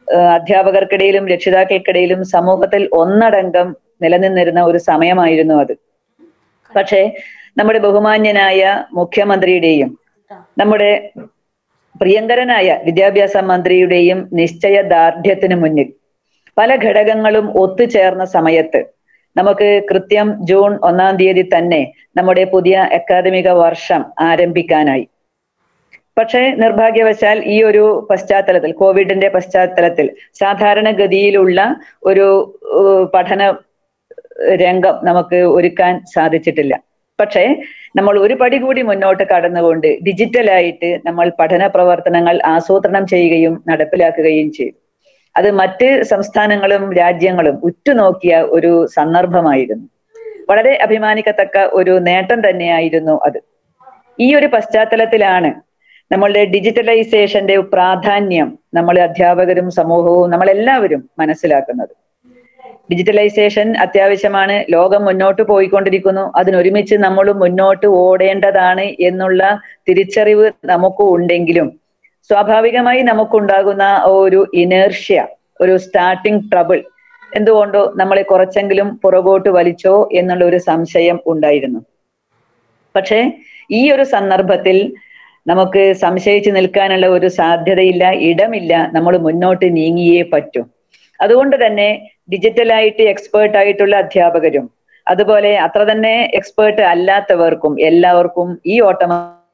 ഏഹ് അധ്യാപകർക്കിടയിലും രക്ഷിതാക്കൾക്കിടയിലും സമൂഹത്തിൽ ഒന്നടങ്കം നിലനിന്നിരുന്ന ഒരു സമയമായിരുന്നു അത് പക്ഷേ നമ്മുടെ ബഹുമാന്യനായ മുഖ്യമന്ത്രിയുടെയും നമ്മുടെ പ്രിയങ്കരനായ വിദ്യാഭ്യാസ മന്ത്രിയുടെയും നിശ്ചയദാർഢ്യത്തിന് മുന്നിൽ പല ഘടകങ്ങളും ഒത്തുചേർന്ന സമയത്ത് നമുക്ക് കൃത്യം ജൂൺ ഒന്നാം തീയതി തന്നെ നമ്മുടെ പുതിയ അക്കാദമിക വർഷം ആരംഭിക്കാനായി പക്ഷേ നിർഭാഗ്യവശാൽ ഈ ഒരു പശ്ചാത്തലത്തിൽ കോവിഡിന്റെ പശ്ചാത്തലത്തിൽ സാധാരണഗതിയിലുള്ള ഒരു ഏഹ്, പഠന രംഗം നമുക്ക് ഒരുക്കാൻ സാധിച്ചിട്ടില്ല പക്ഷേ നമ്മൾ ഒരു പടി കൂടി മുന്നോട്ട് കടന്നുകൊണ്ട് ഡിജിറ്റലായിട്ട് നമ്മൾ പഠന പ്രവർത്തനങ്ങൾ ആസൂത്രണം ചെയ്യുകയും നടപ്പിലാക്കുകയും ചെയ്തു അത് മറ്റ് സംസ്ഥാനങ്ങളും രാജ്യങ്ങളും ഉറ്റുനോക്കിയ ഒരു സന്ദർഭമായിരുന്നു വളരെ അഭിമാനിക്കത്തക്ക ഒരു നേട്ടം തന്നെയായിരുന്നു അത് ഈ ഒരു പശ്ചാത്തലത്തിലാണ് നമ്മളുടെ ഡിജിറ്റലൈസേഷന്റെ പ്രാധാന്യം നമ്മൾ അധ്യാപകരും സമൂഹവും നമ്മളെല്ലാവരും മനസ്സിലാക്കുന്നത് ഡിജിറ്റലൈസേഷൻ അത്യാവശ്യമാണ് ലോകം മുന്നോട്ട് പോയിക്കൊണ്ടിരിക്കുന്നു അതിനൊരുമിച്ച് നമ്മളും മുന്നോട്ട് ഓടേണ്ടതാണ് എന്നുള്ള തിരിച്ചറിവ് നമുക്ക് ഉണ്ടെങ്കിലും സ്വാഭാവികമായി നമുക്കുണ്ടാകുന്ന ഒരു ഇനേർഷ്യ ഒരു സ്റ്റാർട്ടിംഗ് ട്രബിൾ എന്തുകൊണ്ടോ നമ്മളെ കുറച്ചെങ്കിലും പുറകോട്ട് വലിച്ചോ എന്നുള്ള ഒരു സംശയം ഉണ്ടായിരുന്നു പക്ഷേ ഈ ഒരു സന്ദർഭത്തിൽ നമുക്ക് സംശയിച്ചു നിൽക്കാനുള്ള ഒരു സാധ്യതയില്ല ഇടമില്ല നമ്മൾ മുന്നോട്ട് നീങ്ങിയേ പറ്റൂ അതുകൊണ്ട് തന്നെ ഡിജിറ്റലായിട്ട് എക്സ്പേർട്ട് ആയിട്ടുള്ള അധ്യാപകരും അതുപോലെ അത്ര തന്നെ എക്സ്പേർട്ട് അല്ലാത്തവർക്കും എല്ലാവർക്കും ഈ ഓട്ടം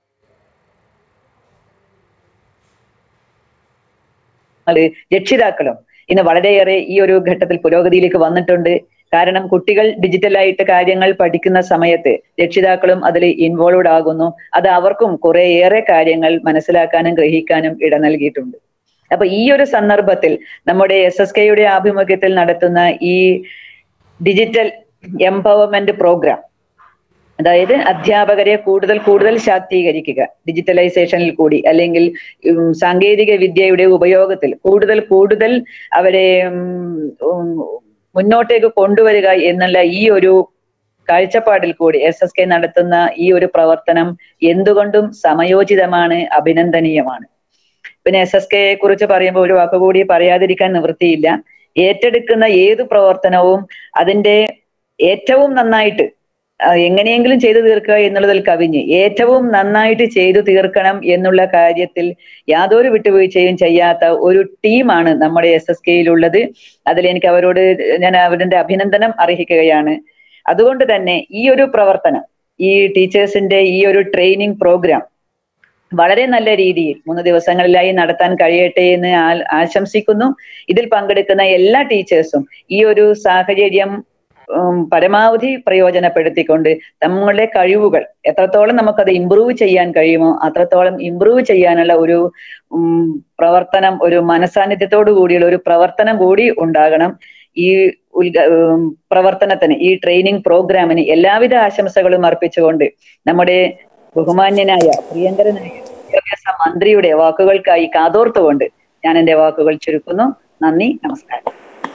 രക്ഷിതാക്കളും ഇന്ന് വളരെയേറെ ഈ ഒരു ഘട്ടത്തിൽ പുരോഗതിയിലേക്ക് വന്നിട്ടുണ്ട് കാരണം കുട്ടികൾ ഡിജിറ്റലായിട്ട് കാര്യങ്ങൾ പഠിക്കുന്ന സമയത്ത് രക്ഷിതാക്കളും അതിൽ ഇൻവോൾവ്ഡ് ആകുന്നു അത് അവർക്കും കുറെ ഏറെ കാര്യങ്ങൾ മനസ്സിലാക്കാനും ഗ്രഹിക്കാനും ഇട നൽകിയിട്ടുണ്ട് അപ്പൊ ഈ ഒരു സന്ദർഭത്തിൽ നമ്മുടെ എസ് എസ് കെയുടെ ആഭിമുഖ്യത്തിൽ നടത്തുന്ന ഈ ഡിജിറ്റൽ എംപവർമെന്റ് പ്രോഗ്രാം അതായത് അധ്യാപകരെ കൂടുതൽ കൂടുതൽ ശാക്തീകരിക്കുക ഡിജിറ്റലൈസേഷനിൽ കൂടി അല്ലെങ്കിൽ ഉം, സാങ്കേതിക വിദ്യയുടെ ഉപയോഗത്തിൽ കൂടുതൽ കൂടുതൽ അവരെ ഉം, ഉം, മുന്നോട്ടേക്ക് കൊണ്ടുവരിക എന്നുള്ള ഈ ഒരു കാഴ്ചപ്പാടിൽ കൂടി എസ് എസ് കെ നടത്തുന്ന ഈ ഒരു പ്രവർത്തനം എന്തുകൊണ്ടും സമയോചിതമാണ് അഭിനന്ദനീയമാണ് പിന്നെ എസ് എസ് കെയെ കുറിച്ച് പറയുമ്പോൾ ഒരു വാക്കുകൂടി പറയാതിരിക്കാൻ നിവൃത്തിയില്ല ഏറ്റെടുക്കുന്ന ഏതു പ്രവർത്തനവും അതിന്റെ ഏറ്റവും നന്നായിട്ട് ആ, എങ്ങനെയെങ്കിലും ചെയ്തു തീർക്കുക എന്നുള്ളതിൽ കവിഞ്ഞ് ഏറ്റവും നന്നായിട്ട് ചെയ്തു തീർക്കണം എന്നുള്ള കാര്യത്തിൽ യാതൊരു വിട്ടുവീഴ്ചയും ചെയ്യാത്ത ഒരു ടീമാണ് നമ്മുടെ എസ് എസ് കെയിലുള്ളത് അതിൽ എനിക്ക് അവരോട് ഞാൻ അവരുടെ അഭിനന്ദനം അർഹിക്കുകയാണ് അതുകൊണ്ട് തന്നെ ഈ ഒരു പ്രവർത്തനം ഈ ടീച്ചേഴ്സിന്റെ ഈ ഒരു ട്രെയിനിങ് പ്രോഗ്രാം വളരെ നല്ല രീതിയിൽ മൂന്ന് ദിവസങ്ങളിലായി നടത്താൻ കഴിയട്ടെ എന്ന് ആ- ആശംസിക്കുന്നു ഇതിൽ പങ്കെടുക്കുന്ന എല്ലാ ടീച്ചേഴ്സും ഈ ഒരു സാഹചര്യം ഉം, പരമാവധി പ്രയോജനപ്പെടുത്തിക്കൊണ്ട് നമ്മളുടെ കഴിവുകൾ എത്രത്തോളം നമുക്കത് ഇമ്പ്രൂവ് ചെയ്യാൻ കഴിയുമോ അത്രത്തോളം ഇമ്പ്രൂവ് ചെയ്യാനുള്ള ഒരു ഉം, പ്രവർത്തനം ഒരു മനസാന്നിധ്യത്തോടു കൂടിയുള്ള ഒരു പ്രവർത്തനം കൂടി ഉണ്ടാകണം ഈ ഉദ്ഘ ഉം, പ്രവർത്തനത്തിന് ഈ ട്രെയിനിങ് പ്രോഗ്രാമിന് എല്ലാവിധ ആശംസകളും അർപ്പിച്ചുകൊണ്ട് നമ്മുടെ ബഹുമാന്യനായ പ്രിയങ്കരനായ വിദ്യാഭ്യാസ മന്ത്രിയുടെ വാക്കുകൾക്കായി കാതോർത്തുകൊണ്ട് ഞാൻ എന്റെ വാക്കുകൾ ചുരുക്കുന്നു നന്ദി നമസ്കാരം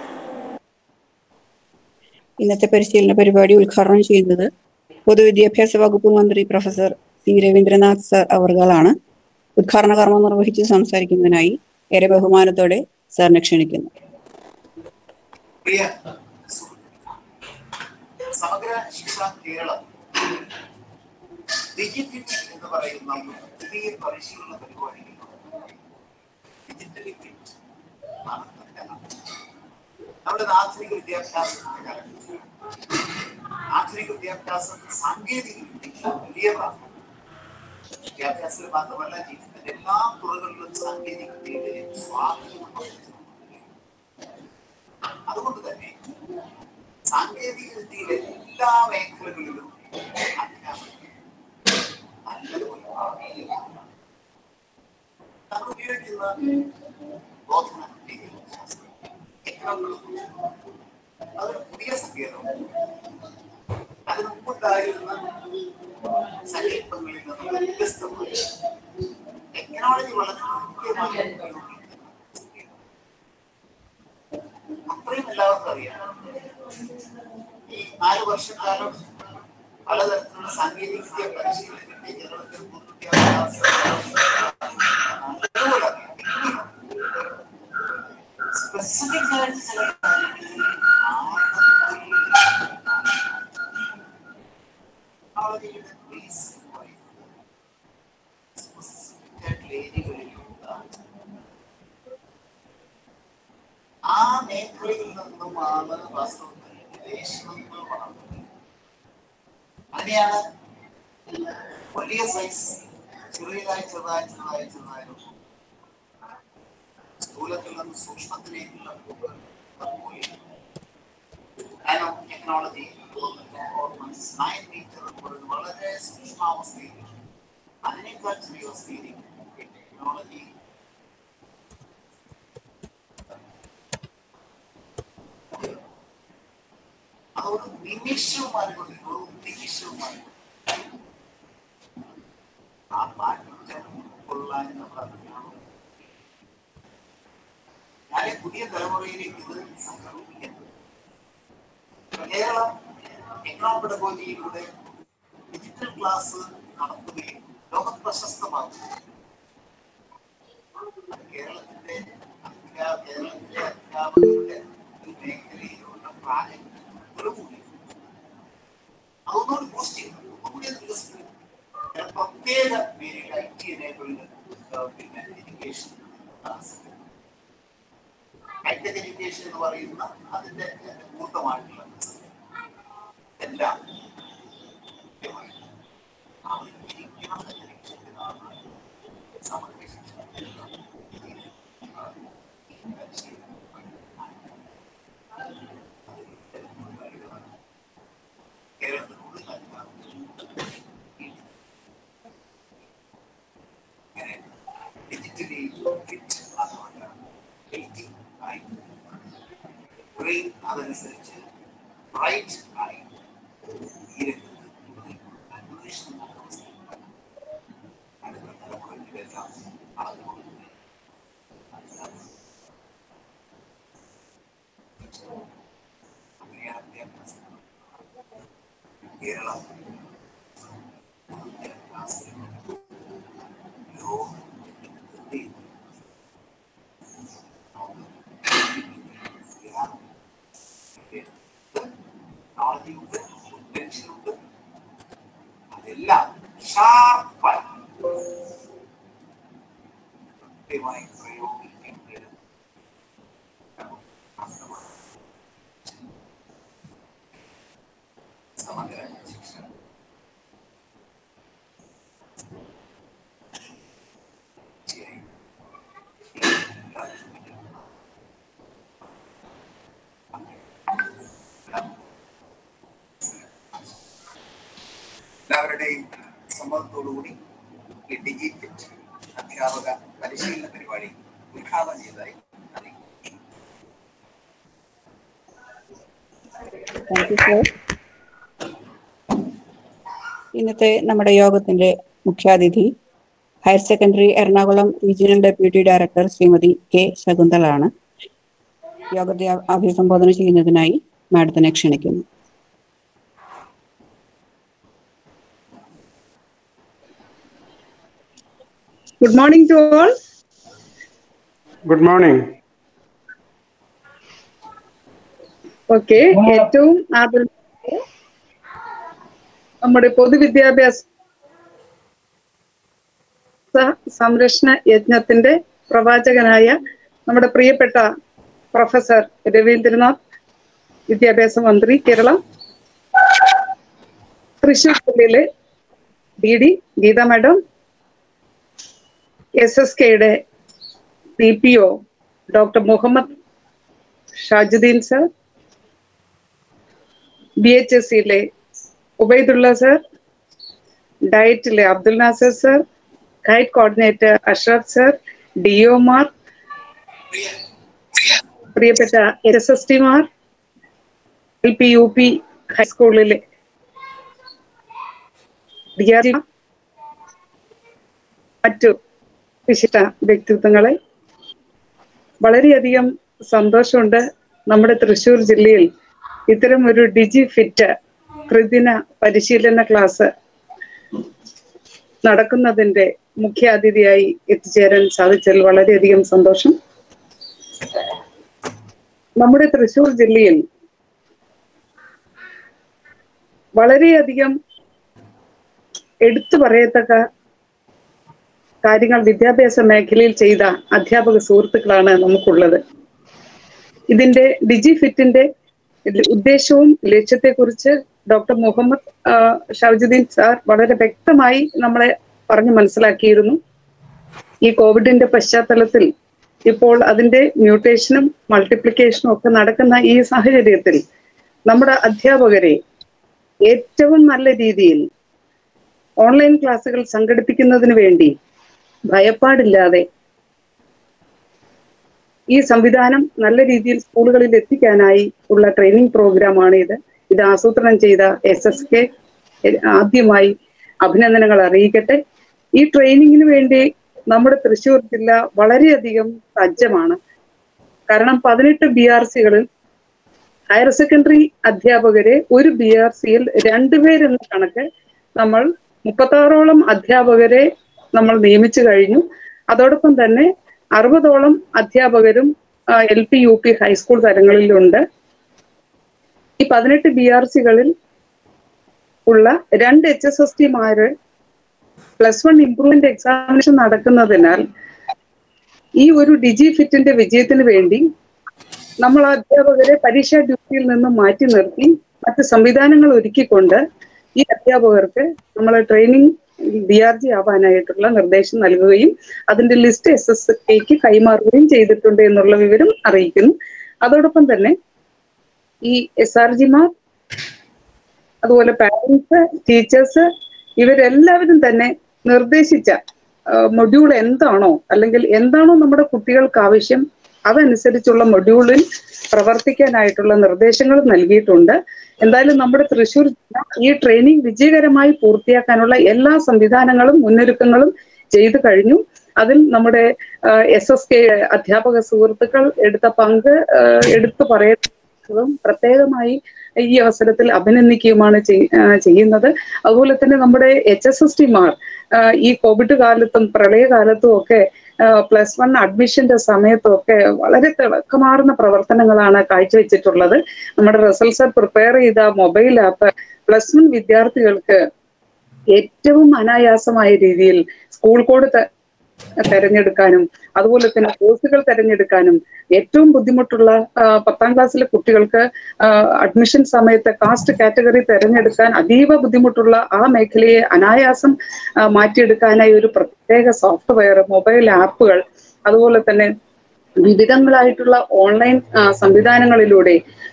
ഇന്നത്തെ പരിശീലന പരിപാടി ഉദ്ഘാടനം ചെയ്യുന്നത് പൊതുവിദ്യാഭ്യാസ വകുപ്പ് മന്ത്രി പ്രൊഫസർ സി രവീന്ദ്രനാഥ് സർ അവർകളാണ് ഉദ്ഘാടന കർമ്മം നിർവഹിച്ച് സംസാരിക്കുന്നതിനായി ഏറെ ബഹുമാനത്തോടെ സാറിനെ ക്ഷണിക്കുന്നു പ്രിയ സമഗ്ര ശിക്ഷ കേരളം ഡിജിറ്റൽ എന്ന് പറയുന്ന ഒരു പുതിയ പരിശീലന പരിപാടിയിൽ ഡിജിറ്റലി ഫിറ്റ് ആണ് നമ്മുടെ ആധുനിക വിദ്യാഭ്യാസത്തിന്റെ കാലത്ത് ആധുനിക വിദ്യാഭ്യാസം സാങ്കേതിക വിദ്യയ്ക്ക് വലിയ പ്രാധാന്യം വിദ്യാഭ്യാസത്തിൽ മാത്രമല്ല ജീവിതത്തിന്റെ എല്ലാ തുറകളിലും സാങ്കേതിക വിദ്യയുടെ സ്വാധീനം വർദ്ധിച്ചു അതുകൊണ്ട് തന്നെ സാങ്കേതിക വിദ്യയിലെ എല്ലാ മേഖലകളിലും അധ്യാപകർ നല്ലതുപോലെ പ്രാവീണ്യമാണ്. നമ്മൾ ഉപയോഗിക്കുന്ന ബോധന വിദ്യാഭ്യാസം ടെക്നോളജി അതൊരു പുതിയ സങ്കേതം അതിന് മുമ്പുണ്ടായിരുന്ന സങ്കല്പങ്ങളിൽ നിന്ന് വ്യത്യസ്തമായി ടെക്നോളജി വളരെ കൃത്യമായി ഉപയോഗിക്കുന്ന സങ്കേതം അത്രയും എല്ലാവർക്കും അറിയാം ഈ നാല് വർഷക്കാലം പലതരത്തിലുള്ള സാങ്കേതിക വിദ്യ പരിശീലനം കിട്ടി കേരളത്തിൽ പൊതുവിദ്യാഭ്യാസ നല്ലതുപോലെ അറിയാം. സ്പെസിഫിക് ആയിട്ട് ചില കാര്യങ്ങളിൽ ടെക്നോളജിയുടെ ബേസ് സ്പെസിഫിക് ആയിട്ടുള്ള ഏരിയകളിലുള്ള ആ മേഖലയിൽ നിന്നുമാണ് വാസ്തവത്തിൽ ഗവേഷണങ്ങൾ വളർന്നത് അങ്ങനെയാണ് വലിയ സൈസ് ചെറിയതായി ചെറുതായി ചെറുതായി ചെറുതായി സ്ഥൂലത്തിൽ നിന്ന് സൂക്ഷ്മത്തിലേക്കുള്ള നാനോ ടെക്നോളജി നയൻ മീറ്റർ വളരെ സൂക്ഷ്മാവസ്ഥയിൽ അതിനേക്കാൾ ചെറിയ അവസ്ഥയിലേക്ക് ടെക്നോളജി അതൊരു നിമിഷവുമായി ഒരു നിമിഷവുമായി ആ മാറ്റം കൊള്ളാൻ നമ്മൾ അറിയണം ഞാൻ പുതിയ തലമുറയിലേക്ക് ഇത് സംക്രമിക്കുന്നു കേരളം ടെക്നോ പെഡഗോജിയിലൂടെ ഡിജിറ്റൽ ക്ലാസ് നടത്തുകയും ലോക പ്രശസ്തമാകും കേരളത്തിന്റെ അധ്യാ- കേരളത്തിലെ അധ്യാപകരുടെ ഈ മേഖലയിലുള്ള പ്രായം കൂടി അതൊന്നുകൂടി ബൂസ്റ്റ് ചെയ്യും ഒന്നുകൂടി അത് വികസിപ്പിക്കും ചില പ്രത്യേക പേരിൽ ഐ ടി എനേബിൾഡ് പിന്നെ എഡ്യൂക്കേഷൻ ക്ലാസ് ഹൈടെക് എഡ്യൂക്കേഷൻ എന്ന് പറയുന്ന അതിന്റെ മൂർത്തമായിട്ടുള്ള എല്ലാം കൃത്യമായി അറിഞ്ഞിരിക്കണം എന്ന ലക്ഷ്യത്തിലാണ് സമഗ്ര ശിക്ഷ കേരളത്തിനുള്ളിൽ അങ്ങനെ ഡിജിറ്റലി ഫിറ്റ് ആകുവാൻ ഹെൽത്തി ആയി ബ്രെയിൻ അതനുസരിച്ച് ബ്രൈറ്റ് ആയി ഈ രംഗത്ത് കൂടുതൽ അന്വേഷണം നടക്കുന്ന അവസ്ഥയുണ്ട്. അടുത്ത തലമുറയിൽ ഇതെല്ലാം അറിഞ്ഞുകൊള്ളുന്നു അങ്ങനെയാണ് വിദ്യാഭ്യാസം കേരളം വിദ്യാഭ്യാസത്തിൽ ലോകം എന്ത് ചെയ്യുന്നു നോളജുണ്ട് പൊട്ടൻഷ്യലുണ്ട് അതെല്ലാം ഷാർപ്പായി കൃത്യമായി പ്രയോഗിക്കേണ്ടത് സമഗ്ര ശിക്ഷ തീർച്ചയായും എല്ലാവരുടെയും സമ്മതത്തോടുകൂടി ഈ ഡിജിറ്റൽ അധ്യാപക പരിശീലന പരിപാടി ഉദ്ഘാടനം ചെയ്തതായി അറിയിക്കുന്നു താങ്ക് യു സർ ഇന്നത്തെ നമ്മുടെ യോഗത്തിന്റെ മുഖ്യാതിഥി higher secondary Ernakulam regional deputy director Shrimati K ശകുന്തളാണ് യോഗത്തെ അ- അഭിസംബോധന ചെയ്യുന്നതിനായി മാഡത്തിനെ ക്ഷണിക്കുന്നു Good morning to all. Good morning. Okay ഏറ്റവും ആദ്യം നമ്മുടെ പൊതുവിദ്യാഭ്യാസ സംരക്ഷണ യജ്ഞത്തിന്റെ പ്രവാചകനായ നമ്മുടെ പ്രിയപ്പെട്ട പ്രൊഫസർ രവീന്ദ്രനാഥ് വിദ്യാഭ്യാസ മന്ത്രി കേരളം തൃശൂർ ജില്ലയിലെ D D Geetha madam S S കെയുടെ D P O doctor Muhammad Shajudheen sir B H S സിയിലെ ഉബൈദുള്ള സർ ഡയറ്റിലെ Abdul Nasar sir guide coordinator Ashraf sir D ഒമാർ പ്രിയപ്പെട്ട എസ് എസ് ടിമാർ എൽ പി യു പി ഹൈസ്കൂളിലെ വിദ്യാർത്ഥി മറ്റു വിശിഷ്ട വ്യക്തിത്വങ്ങളെ വളരെയധികം സന്തോഷമുണ്ട് നമ്മുടെ തൃശ്ശൂർ ജില്ലയിൽ ഇത്തരം ഒരു ഡിജി ഫിറ്റ് ത്രിദിന പരിശീലന ക്ലാസ് നടക്കുന്നതിന്റെ മുഖ്യ അതിഥിയായി എത്തിച്ചേരാൻ സാധിച്ചതിൽ വളരെയധികം സന്തോഷം നമ്മുടെ തൃശ്ശൂർ ജില്ലയിൽ വളരെയധികം എടുത്തു പറയത്തക്ക കാര്യങ്ങൾ വിദ്യാഭ്യാസ മേഖലയിൽ ചെയ്ത അധ്യാപക സുഹൃത്തുക്കളാണ് നമുക്കുള്ളത് ഇതിന്റെ ഡിജി ഫിറ്റിന്റെ ഉദ്ദേശവും ലക്ഷ്യത്തെക്കുറിച്ച് ഡോക്ടർ മുഹമ്മദ് ആ, ഷൗജുദ്ദീൻ സാർ വളരെ വ്യക്തമായി നമ്മളെ പറഞ്ഞു മനസ്സിലാക്കിയിരുന്നു ഈ കോവിഡിന്റെ പശ്ചാത്തലത്തിൽ ഇപ്പോൾ അതിന്റെ മ്യൂട്ടേഷനും മൾട്ടിപ്ലിക്കേഷനും ഒക്കെ നടക്കുന്ന ഈ സാഹചര്യത്തിൽ നമ്മുടെ അധ്യാപകരെ ഏറ്റവും നല്ല രീതിയിൽ ഓൺലൈൻ ക്ലാസ്സുകൾ സംഘടിപ്പിക്കുന്നതിന് വേണ്ടി ഭയപ്പാടില്ലാതെ ഈ സംവിധാനം നല്ല രീതിയിൽ സ്കൂളുകളിൽ എത്തിക്കാനായി ഉള്ള ട്രെയിനിങ് പ്രോഗ്രാമാണ് ഇത് ഇത് ആസൂത്രണം ചെയ്ത എസ് എസ് കെ ആദ്യമായി അഭിനന്ദനങ്ങൾ അറിയിക്കട്ടെ ഈ ട്രെയിനിങ്ങിന് വേണ്ടി നമ്മുടെ തൃശ്ശൂർ ജില്ല വളരെയധികം സജ്ജമാണ് കാരണം പതിനെട്ട് ബി ആർ സികളിൽ ഹയർ സെക്കൻഡറി അധ്യാപകരെ ഒരു ബി ആർ സിയിൽ രണ്ടുപേരെന്ന കണക്ക് നമ്മൾ മുപ്പത്താറോളം അധ്യാപകരെ നമ്മൾ നിയമിച്ചു കഴിഞ്ഞു അതോടൊപ്പം തന്നെ അറുപതോളം അധ്യാപകരും L P U P high school തലങ്ങളിലുണ്ട് ഈ പതിനെട്ട് ബി ആർ സികളിൽ ഉള്ള രണ്ട് എച്ച് എസ് എസ് ടിമാര് പ്ലസ് വൺ ഇംപ്രൂവ്മെന്റ് എക്സാമിനേഷൻ നടക്കുന്നതിനാൽ ഈ ഒരു ഡിജി ഫിറ്റിന്റെ വിജയത്തിന് വേണ്ടി നമ്മൾ അധ്യാപകരെ പരീക്ഷാ ഡ്യൂട്ടിയിൽ നിന്നും മാറ്റി നിർത്തി മറ്റ് സംവിധാനങ്ങൾ ഒരുക്കിക്കൊണ്ട് ഈ അധ്യാപകർക്ക് നമ്മൾ ട്രെയിനിങ് ഡി ആർ ജി ആവാനായിട്ടുള്ള നിർദ്ദേശം നൽകുകയും അതിന്റെ ലിസ്റ്റ് എസ് എസ് കെക്ക് കൈമാറുകയും ചെയ്തിട്ടുണ്ട് എന്നുള്ള വിവരം അറിയിക്കുന്നു അതോടൊപ്പം തന്നെ ഈ എസ് ആർ ജിമാർ അതുപോലെ പാരന്റ്സ് ടീച്ചേഴ്സ് ഇവരെല്ലാവരും തന്നെ നിർദ്ദേശിച്ച മൊഡ്യൂൾ എന്താണോ അല്ലെങ്കിൽ എന്താണോ നമ്മുടെ കുട്ടികൾക്ക് ആവശ്യം അതനുസരിച്ചുള്ള മൊഡ്യൂളിൽ പ്രവർത്തിക്കാനായിട്ടുള്ള നിർദ്ദേശങ്ങൾ നൽകിയിട്ടുണ്ട് എന്തായാലും നമ്മുടെ തൃശ്ശൂർ ജില്ല ഈ ട്രെയിനിങ് വിജയകരമായി പൂർത്തിയാക്കാനുള്ള എല്ലാ സംവിധാനങ്ങളും മുന്നൊരുക്കങ്ങളും ചെയ്തു കഴിഞ്ഞു അതിൽ നമ്മുടെ എസ് എസ് കെ അധ്യാപക സുഹൃത്തുക്കൾ എടുത്ത പങ്ക് ആ, എടുത്തു പറയുന്നതും പ്രത്യേകമായി ഈ അവസരത്തിൽ അഭിനന്ദിക്കുകയുമാണ് ചെയ്- ആ, ചെയ്യുന്നത് അതുപോലെ തന്നെ നമ്മുടെ എച്ച് എസ് എസ് ടിമാർ ഈ കോവിഡ് കാലത്തും പ്രളയകാലത്തും ഒക്കെ പ്ലസ് വൺ അഡ്മിഷന്റെ സമയത്തും ഒക്കെ വളരെ തിളക്കമാർന്ന പ്രവർത്തനങ്ങളാണ് കാഴ്ചവെച്ചിട്ടുള്ളത് നമ്മുടെ റിസൾട്ട്സ് പ്രിപ്പയർ ചെയ്ത മൊബൈൽ ആപ്പ് പ്ലസ് വൺ വിദ്യാർത്ഥികൾക്ക് ഏറ്റവും അനായാസമായ രീതിയിൽ സ്കൂൾ കോഡ് ത- തെരഞ്ഞെടുക്കാനും അതുപോലെ തന്നെ കോഴ്സുകൾ തെരഞ്ഞെടുക്കാനും ഏറ്റവും ബുദ്ധിമുട്ടുള്ള ആ, പത്താം ക്ലാസ്സിലെ കുട്ടികൾക്ക് അഡ്മിഷൻ സമയത്ത് കാസ്റ്റ് കാറ്റഗറി തെരഞ്ഞെടുക്കാൻ അതീവ ബുദ്ധിമുട്ടുള്ള ആ മേഖലയെ അനായാസം ആ, മാറ്റിയെടുക്കാനായി ഒരു പ്രത്യേക സോഫ്റ്റ്വെയർ മൊബൈൽ ആപ്പുകൾ അതുപോലെ തന്നെ വിവിധങ്ങളായിട്ടുള്ള ഓൺലൈൻ ആ, സംവിധാനങ്ങളിലൂടെ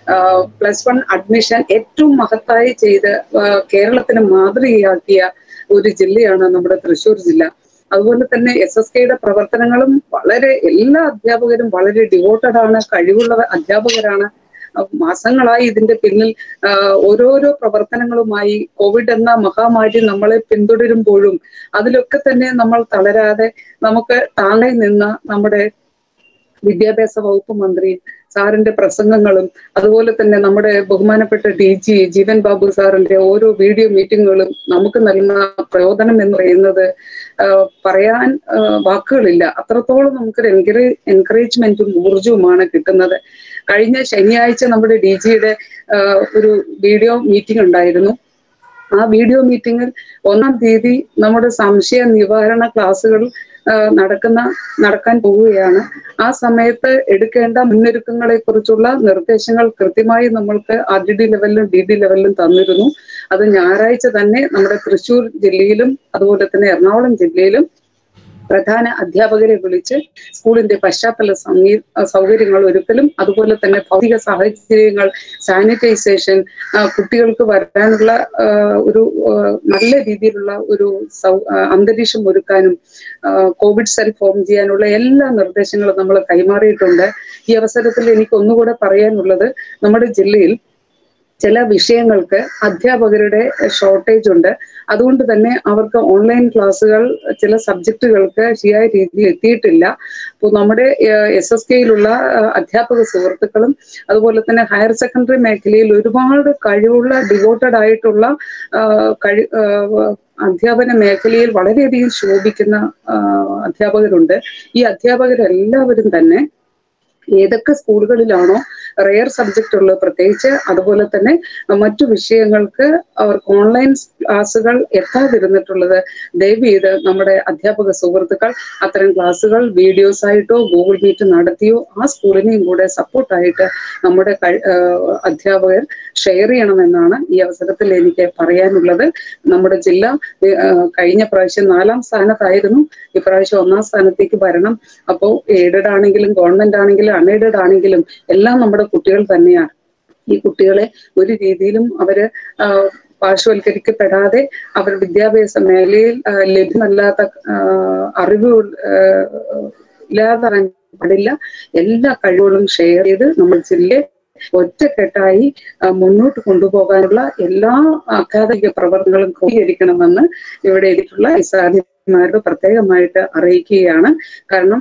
പ്ലസ് വൺ അഡ്മിഷൻ ഏറ്റവും മഹത്തായി ചെയ്ത് ആ, കേരളത്തിന് മാതൃകയാക്കിയ ഒരു ജില്ലയാണ് നമ്മുടെ തൃശ്ശൂർ ജില്ല അതുപോലെ തന്നെ എസ് എസ് കെയുടെ പ്രവർത്തനങ്ങളും വളരെ എല്ലാ അധ്യാപകരും വളരെ ഡിവോട്ടഡ് ആണ് കഴിവുള്ള അധ്യാപകരാണ് അഹ് മാസങ്ങളായി ഇതിന്റെ പിന്നിൽ ആ, ഓരോരോ പ്രവർത്തനങ്ങളുമായി കോവിഡ് എന്ന മഹാമാരി നമ്മളെ പിന്തുടരുമ്പോഴും അതിലൊക്കെ തന്നെ നമ്മൾ തളരാതെ നമുക്ക് താങ്ങി നിന്ന നമ്മുടെ വിദ്യാഭ്യാസ വകുപ്പ് മന്ത്രി സാറിന്റെ പ്രസംഗങ്ങളും അതുപോലെ തന്നെ നമ്മുടെ ബഹുമാനപ്പെട്ട ഡി ജി ജീവൻ ബാബു സാറിന്റെ ഓരോ വീഡിയോ മീറ്റിങ്ങുകളും നമുക്ക് നൽകുന്ന പ്രയോജനം എന്ന് പറയുന്നത് ആ, പറയാൻ ആ, വാക്കുകളില്ല അത്രത്തോളം നമുക്കൊരു എൻകറേ എൻകറേജ്മെന്റും ഊർജവുമാണ് കിട്ടുന്നത് കഴിഞ്ഞ ശനിയാഴ്ച നമ്മുടെ ഡി ജിയുടെ ഒരു വീഡിയോ മീറ്റിംഗ് ഉണ്ടായിരുന്നു ആ വീഡിയോ മീറ്റിംഗിൽ ഒന്നാം തീയതി നമ്മുടെ സംശയ നിവാരണ ക്ലാസ്സുകൾ ആ, നടക്കുന്ന നടക്കാൻ പോവുകയാണ് ആ സമയത്ത് എടുക്കേണ്ട മുന്നൊരുക്കങ്ങളെ കുറിച്ചുള്ള നിർദ്ദേശങ്ങൾ കൃത്യമായി നമ്മൾക്ക് ആർ ഡി ഡി ലെവലിലും ഡി ഡി ലെവലിലും തന്നിരുന്നു അത് ഞായറാഴ്ച തന്നെ നമ്മുടെ തൃശ്ശൂർ ജില്ലയിലും അതുപോലെ തന്നെ എറണാകുളം ജില്ലയിലും പ്രധാന അധ്യാപകരെ വിളിച്ച് സ്കൂളിന്റെ പശ്ചാത്തല സംഗീ- സൗകര്യങ്ങൾ ഒരുക്കലും അതുപോലെ തന്നെ ഭൗതിക സാഹചര്യങ്ങൾ സാനിറ്റൈസേഷൻ ആ, കുട്ടികൾക്ക് വരാനുള്ള ആ, ഒരു ആ, നല്ല രീതിയിലുള്ള ഒരു സൗ- ആ, അന്തരീക്ഷം ഒരുക്കാനും ആ, കോവിഡ് സെൽ ഫോം ചെയ്യാനുള്ള എല്ലാ നിർദ്ദേശങ്ങളും നമ്മൾ കൈമാറിയിട്ടുണ്ട് ഈ അവസരത്തിൽ എനിക്ക് ഒന്നുകൂടെ പറയാനുള്ളത് നമ്മുടെ ജില്ലയിൽ ചില വിഷയങ്ങൾക്ക് അധ്യാപകരുടെ ഷോർട്ടേജ് ഉണ്ട് അതുകൊണ്ട് തന്നെ അവർക്ക് ഓൺലൈൻ ക്ലാസ്സുകൾ ചില സബ്ജക്റ്റുകൾക്ക് ശരിയായ രീതിയിൽ എത്തിയിട്ടില്ല അപ്പോൾ നമ്മുടെ എസ് എസ് കെയിലുള്ള അധ്യാപക സുഹൃത്തുക്കളും അതുപോലെ തന്നെ ഹയർ സെക്കൻഡറി മേഖലയിൽ ഒരുപാട് കഴിവുള്ള ഡിവോട്ടഡ് ആയിട്ടുള്ള ആ, കഴി ആ, അധ്യാപന മേഖലയിൽ വളരെയധികം ശോഭിക്കുന്ന ആ, അധ്യാപകരുണ്ട് ഈ അധ്യാപകരെല്ലാവരും തന്നെ ഏതൊക്കെ സ്കൂളുകളിലാണോ റെയർ സബ്ജക്റ്റ് ഉള്ളത് പ്രത്യേകിച്ച് അതുപോലെ തന്നെ മറ്റു വിഷയങ്ങൾക്ക് അവർക്ക് ഓൺലൈൻ ക്ലാസ്സുകൾ എത്താതിരുന്നിട്ടുള്ളത് ദയവ് ചെയ്ത് നമ്മുടെ അധ്യാപക സുഹൃത്തുക്കൾ അത്തരം ക്ലാസ്സുകൾ വീഡിയോസ് ആയിട്ടോ ഗൂഗിൾ മീറ്റ് നടത്തിയോ ആ സ്കൂളിനെയും കൂടെ സപ്പോർട്ടായിട്ട് നമ്മുടെ കഴി- ആഹ് അധ്യാപകർ ഷെയർ ചെയ്യണമെന്നാണ് ഈ അവസരത്തിൽ എനിക്ക് പറയാനുള്ളത് നമ്മുടെ ജില്ല ആഹ് കഴിഞ്ഞ പ്രാവശ്യം നാലാം സ്ഥാനത്തായിരുന്നു ഇപ്രാവശ്യം ഒന്നാം സ്ഥാനത്തേക്ക് വരണം അപ്പോൾ എയ്ഡഡ് ആണെങ്കിലും ഗവൺമെന്റ് ആണെങ്കിലും അൺഎയ്ഡഡ് ആണെങ്കിലും എല്ലാം നമ്മുടെ കുട്ടികൾ തന്നെയാണ് ഈ കുട്ടികളെ ഒരു രീതിയിലും അവര് ആഹ് പാർശ്വവൽക്കരിക്കപ്പെടാതെ അവർ വിദ്യാഭ്യാസ മേഖലയിൽ ആഹ് ലഭ്യമല്ലാത്ത ആഹ് അറിവ് ആഹ് ഇല്ലാതാകാൻ പാടില്ല എല്ലാ കഴിവുകളും ഷെയർ ചെയ്ത് നമ്മൾ ജില്ലയെ ഒറ്റക്കെട്ടായി ആ, മുന്നോട്ട് കൊണ്ടുപോകാനുള്ള എല്ലാ അക്കാദമിക പ്രവർത്തനങ്ങളും ക്രമീകരിക്കണമെന്ന് ഇവിടെ ഇരിക്കുന്ന സാധ്യമാരോട് പ്രത്യേകമായിട്ട് അറിയിക്കുകയാണ് കാരണം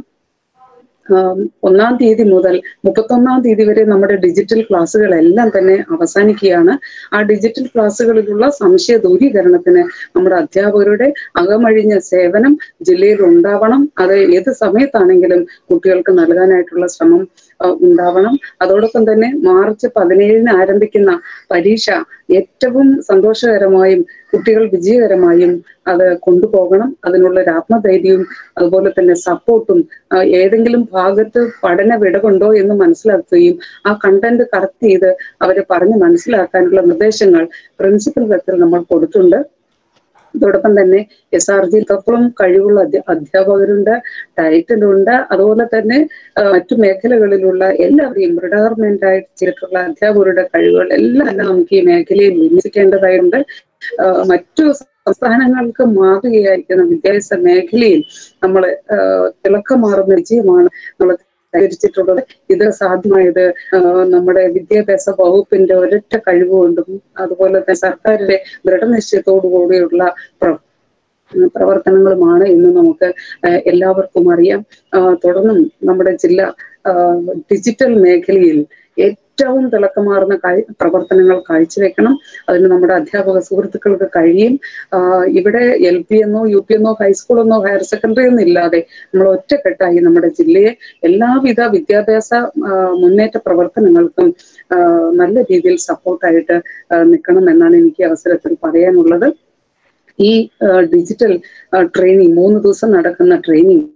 ആം, ഒന്നാം തീയതി മുതൽ മുപ്പത്തൊന്നാം തീയതി വരെ നമ്മുടെ ഡിജിറ്റൽ ക്ലാസ്സുകളെല്ലാം തന്നെ അവസാനിക്കുകയാണ് ആ ഡിജിറ്റൽ ക്ലാസ്സുകളിലുള്ള സംശയ ദൂരീകരണത്തിന് നമ്മുടെ അധ്യാപകരുടെ അകമഴിഞ്ഞ സേവനം ജില്ലയിൽ ഉണ്ടാവണം അത് ഏത് സമയത്താണെങ്കിലും കുട്ടികൾക്ക് നൽകാനായിട്ടുള്ള ശ്രമം ആ, ഉണ്ടാവണം അതോടൊപ്പം തന്നെ മാർച്ച് പതിനേഴിന് ആരംഭിക്കുന്ന പരീക്ഷ ഏറ്റവും സന്തോഷകരമായും കുട്ടികൾ വിജയകരമായും അത് കൊണ്ടുപോകണം അതിനുള്ള ഒരു ആത്മധൈര്യവും അതുപോലെ തന്നെ സപ്പോർട്ടും ആ, ഏതെങ്കിലും ഭാഗത്ത് പഠന വിടവുണ്ടോ എന്ന് മനസ്സിലാക്കുകയും ആ കണ്ടന്റ് കറക്റ്റ് ചെയ്ത് അവരെ പറഞ്ഞ് മനസ്സിലാക്കാനുള്ള നിർദ്ദേശങ്ങൾ പ്രിൻസിപ്പൽ തലത്തിൽ നമ്മൾ കൊടുത്തിട്ടുണ്ട് അതോടൊപ്പം തന്നെ എസ് ആർ ജിത്തോളം കഴിവുള്ള അധ്യ- അധ്യാപകരുണ്ട് ടൈറ്റിലുണ്ട് അതുപോലെ തന്നെ ആ, മറ്റു മേഖലകളിലുള്ള എല്ലാവരെയും റിട്ടയർമെന്റ് ആയിട്ട് ചെയ്തിട്ടുള്ള അധ്യാപകരുടെ കഴിവുകൾ എല്ലാം തന്നെ നമുക്ക് ഈ മേഖലയിൽ വിന്യസിക്കേണ്ടതായിട്ടുണ്ട് ആ, മറ്റു സംസ്ഥാനങ്ങൾക്ക് മാതൃകയായിരിക്കുന്ന വിദ്യാഭ്യാസ മേഖലയിൽ നമ്മൾ തിളക്കമാറുന്ന വിജയമാണ് നമ്മൾ കൈവരിച്ചിട്ടുള്ളത് ഇത് സാധ്യമായത് ആ, നമ്മുടെ വിദ്യാഭ്യാസ വകുപ്പിന്റെ ഒരൊറ്റ കഴിവുകൊണ്ടും അതുപോലെ തന്നെ സർക്കാരിന്റെ ദൃഢനിശ്ചയത്തോടു കൂടിയുള്ള പ്ര- പ്രവർത്തനങ്ങളുമാണ് എന്ന് നമുക്ക് ആ, എല്ലാവർക്കും അറിയാം ആ, തുടർന്നും നമ്മുടെ ജില്ല ആ, ഡിജിറ്റൽ മേഖലയിൽ ഏറ്റവും തിളക്കമാർന്ന കാഴ്- പ്രവർത്തനങ്ങൾ കാഴ്ചവെക്കണം അതിന് നമ്മുടെ അധ്യാപക സുഹൃത്തുക്കൾക്ക് കഴിയും ആ, ഇവിടെ എൽ പി എന്നോ യു പി എന്നോ ഹൈസ്കൂളെന്നോ ഹയർ സെക്കൻഡറി എന്നോ ഇല്ലാതെ നമ്മൾ ഒറ്റക്കെട്ടായി നമ്മുടെ ജില്ലയെ എല്ലാവിധ വിദ്യാഭ്യാസ ആ, മുന്നേറ്റ പ്രവർത്തനങ്ങൾക്കും ആ, നല്ല രീതിയിൽ സപ്പോർട്ടായിട്ട് നിൽക്കണം എന്നാണ് എനിക്ക് ഈ അവസരത്തിൽ പറയാനുള്ളത് ഈ ഡിജിറ്റൽ ട്രെയിനിങ് മൂന്ന് ദിവസം നടക്കുന്ന ട്രെയിനിങ്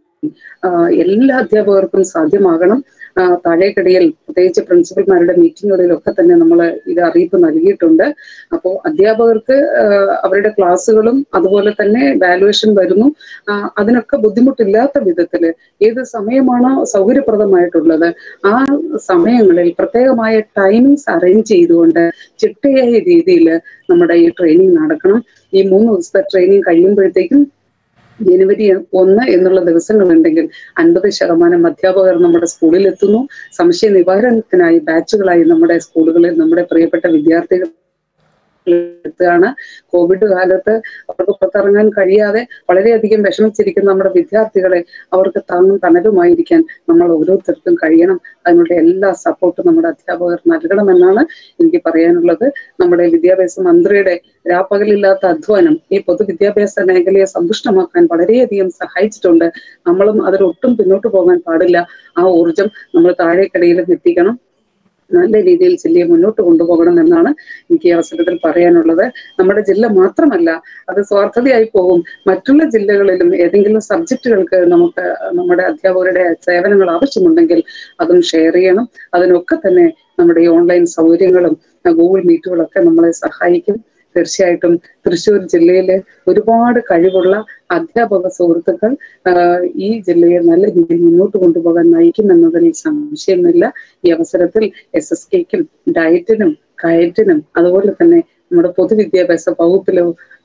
എല്ലാ അധ്യാപകർക്കും സാധ്യമാകണം ആ, താഴേക്കടിയിൽ പ്രത്യേകിച്ച് പ്രിൻസിപ്പൽമാരുടെ മീറ്റിങ്ങുകളിലൊക്കെ തന്നെ നമ്മൾ ഇത് അറിയിപ്പ് നൽകിയിട്ടുണ്ട് അപ്പോൾ അധ്യാപകർക്ക് ആ, അവരുടെ ക്ലാസ്സുകളും അതുപോലെ തന്നെ വാലുവേഷൻ വരുന്നു ആ, അതിനൊക്കെ ബുദ്ധിമുട്ടില്ലാത്ത വിധത്തില് ഏത് സമയമാണോ സൗകര്യപ്രദമായിട്ടുള്ളത് ആ സമയങ്ങളിൽ പ്രത്യേകമായ ടൈമിങ്സ് അറേഞ്ച് ചെയ്തുകൊണ്ട് ചിട്ടയായ രീതിയിൽ നമ്മുടെ ഈ ട്രെയിനിങ് നടക്കണം ഈ മൂന്ന് ദിവസത്തെ ട്രെയിനിങ് കഴിയുമ്പോഴത്തേക്കും ജനുവരി ഒന്ന് എന്നുള്ള ദിവസങ്ങളുണ്ടെങ്കിൽ അൻപത് ശതമാനം അധ്യാപകർ നമ്മുടെ സ്കൂളിൽ എത്തുന്നു സംശയ നിവാരണത്തിനായി ബാച്ചുകളായി നമ്മുടെ സ്കൂളുകളിൽ നമ്മുടെ പ്രിയപ്പെട്ട വിദ്യാർത്ഥികൾ എത്തുകയാണ് കോവിഡ് കാലത്ത് അവർക്ക് പുറത്തിറങ്ങാൻ കഴിയാതെ വളരെയധികം വിഷമിച്ചിരിക്കുന്ന നമ്മുടെ വിദ്യാർത്ഥികളെ അവർക്ക് താങ്ങും തണലുമായിരിക്കാൻ നമ്മൾ ഓരോരുത്തർക്കും കഴിയണം അതിനുള്ള എല്ലാ സപ്പോർട്ടും നമ്മുടെ അധ്യാപകർ നൽകണമെന്നാണ് എനിക്ക് പറയാനുള്ളത് നമ്മുടെ വിദ്യാഭ്യാസ മന്ത്രിയുടെ രാപ്പകലില്ലാത്ത അധ്വാനം ഈ പൊതുവിദ്യാഭ്യാസ മേഖലയെ സമ്പുഷ്ടമാക്കാൻ വളരെയധികം സഹായിച്ചിട്ടുണ്ട് നമ്മളും അതിലൊട്ടും പിന്നോട്ട് പോകാൻ പാടില്ല ആ ഊർജം നമ്മൾ താഴേക്കടയിലും എത്തിക്കണം നല്ല രീതിയിൽ ജില്ലയെ മുന്നോട്ട് കൊണ്ടുപോകണം എന്നാണ് എനിക്ക് ഈ അവസരത്തിൽ പറയാനുള്ളത് നമ്മുടെ ജില്ല മാത്രമല്ല അത് സ്വാർത്ഥതയായി പോകും മറ്റുള്ള ജില്ലകളിലും ഏതെങ്കിലും സബ്ജക്റ്റുകൾക്ക് നമുക്ക് നമ്മുടെ അധ്യാപകരുടെ സേവനങ്ങൾ ആവശ്യമുണ്ടെങ്കിൽ അതും ഷെയർ ചെയ്യണം അതിനൊക്കെ തന്നെ നമ്മുടെ ഈ ഓൺലൈൻ സൗകര്യങ്ങളും ഗൂഗിൾ മീറ്റുകളൊക്കെ നമ്മളെ സഹായിക്കും തീർച്ചയായിട്ടും തൃശ്ശൂർ ജില്ലയിലെ ഒരുപാട് കഴിവുള്ള അധ്യാപക സുഹൃത്തുക്കൾ ആഹ് ഈ ജില്ലയെ നല്ല രീതിയിൽ മുന്നോട്ട് കൊണ്ടുപോകാൻ നയിക്കുമെന്നതിൽ സംശയമില്ല ഈ അവസരത്തിൽ എസ് എസ് കെക്കും ഡയറ്റിനും കയറ്റിനും അതുപോലെ തന്നെ നമ്മുടെ പൊതുവിദ്യാഭ്യാസ വകുപ്പിലോ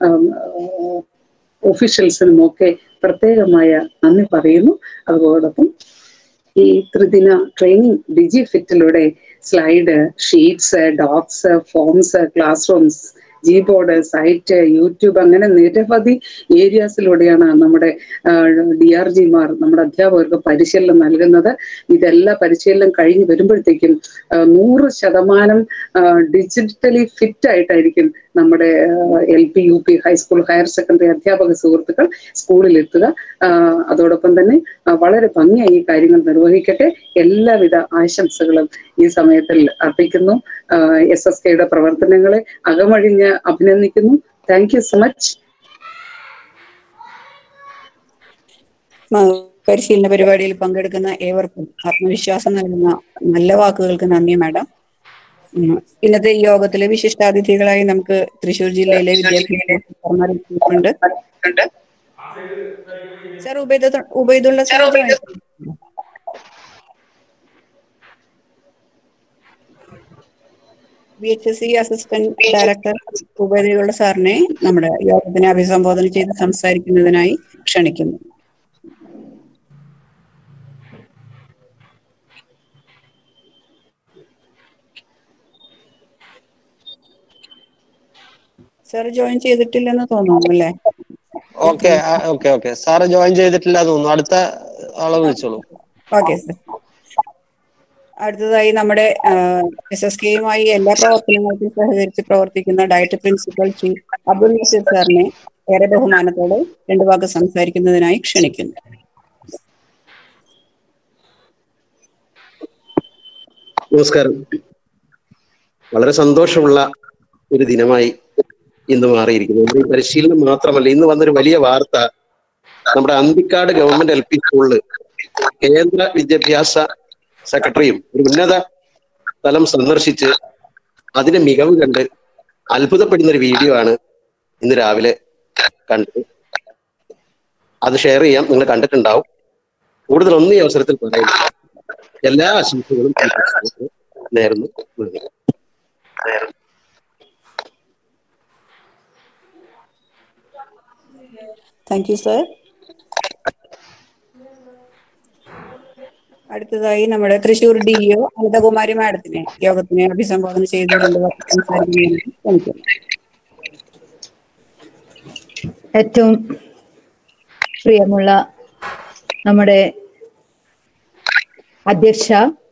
ഒഫീഷ്യൽസിനും ഒക്കെ പ്രത്യേകമായ നന്ദി പറയുന്നു അതോടൊപ്പം ഈ ത്രിദിന ട്രെയിനിങ് ഡിജി ഫിറ്റിലൂടെ slide sheets docs forms class rooms G board site YouTube അങ്ങനെ നിരവധി ഏരിയാസിലൂടെയാണ് നമ്മുടെ ഡി ആർ ജിമാർ നമ്മുടെ അധ്യാപകർക്ക് പരിശീലനം നൽകുന്നത് ഇതെല്ലാം പരിശീലനം കഴിഞ്ഞ് വരുമ്പോഴത്തേക്കും ആ, നൂറ് ശതമാനം ഡിജിറ്റലി ഫിറ്റ് ആയിട്ടായിരിക്കും നമ്മുടെ L P U P high school higher secondary അധ്യാപക സുഹൃത്തുക്കൾ സ്കൂളിൽ എത്തുക ആ, അതോടൊപ്പം തന്നെ ആ, വളരെ ഭംഗിയായി ഈ കാര്യങ്ങൾ നിർവഹിക്കട്ടെ എല്ലാവിധ ആശംസകളും ഈ സമയത്തിൽ അർപ്പിക്കുന്നു എസ് എസ് കെയുടെ പ്രവർത്തനങ്ങളെ അകമഴിഞ്ഞ് അഭിനന്ദിക്കുന്നു താങ്ക് യു സോ മച്ച് മ- പരിശീലന പരിപാടിയിൽ പങ്കെടുക്കുന്ന ഏവർക്കും ആത്മവിശ്വാസം നൽകുന്ന നല്ല വാക്കുകൾക്ക് നന്ദി മാഡം ഉം. ഇന്നത്തെ ഈ യോഗത്തിലെ വിശിഷ്ടാതിഥികളായി നമുക്ക് തൃശൂർ ജില്ലയിലെ വിദ്യാർത്ഥികളുണ്ട് sir Ubaida Ubaidulla sir B H S C assistant director Ubaidulla സാറിനെ നമ്മുടെ യോഗത്തിനെ അഭിസംബോധന ചെയ്ത് സംസാരിക്കുന്നതിനായി ക്ഷണിക്കുന്നു സർ ജോയിൻ ചെയ്തിട്ടില്ലെന്ന് തോന്നുന്നു അല്ലേ okay okay okay sir join ചെയ്തിട്ടില്ല എന്ന് തോന്നുന്നു അടുത്ത ആളെ വിളിച്ചോളൂ ഓക്കെ സർ അടുത്തതായി നമ്മുടെ എസ് എസ് കെയുമായി എല്ലാ പ്രവർത്തനങ്ങൾക്കും സഹകരിച്ച് പ്രവർത്തിക്കുന്ന DIET principal chief Abdul Naseer സാറിനെ ഏറെ ബഹുമാനത്തോടെ രണ്ടു വാക്ക് സംസാരിക്കുന്നതിനായി ക്ഷണിക്കുന്നു നമസ്കാരം വളരെ സന്തോഷമുള്ള ഒരു ദിനമായി ഇന്ന് മാറിയിരിക്കുന്നു നമ്മുടെ ഈ പരിശീലനം മാത്രമല്ല ഇന്ന് വന്നൊരു വലിയ വാർത്ത നമ്മുടെ അന്തിക്കാട് ഗവൺമെന്റ് എൽ പി സ്കൂളില് കേന്ദ്ര വിദ്യാഭ്യാസ സെക്രട്ടറിയും ഒരു ഉന്നത തലം സന്ദർശിച്ച് അതിന്റെ മികവ് കണ്ട് അത്ഭുതപ്പെടുന്ന ഒരു വീഡിയോ ആണ് ഇന്ന് രാവിലെ കണ്ടത് അത് ഷെയർ ചെയ്യാം നിങ്ങൾ കണ്ടിട്ടുണ്ടാവും കൂടുതൽ ഒന്നും ഈ അവസരത്തിൽ പറയുന്നു എല്ലാ ആശംസകളും ഈ പ്രസ്ഥാനത്തിന് നേർന്നു നന്ദി താങ്ക് യു സർ അടുത്തതായി നമ്മുടെ തൃശൂർ ഡി ഒ അനിതകുമാരി മാഡത്തിനെ യോഗത്തിനെ അഭിസംബോധന ചെയ്ത് രണ്ടു വാക്ക് സംസാരിക്കുന്നതിനായി ക്ഷണിക്കുന്നു ഏറ്റവും പ്രിയമുള്ള നമ്മുടെ അധ്യക്ഷ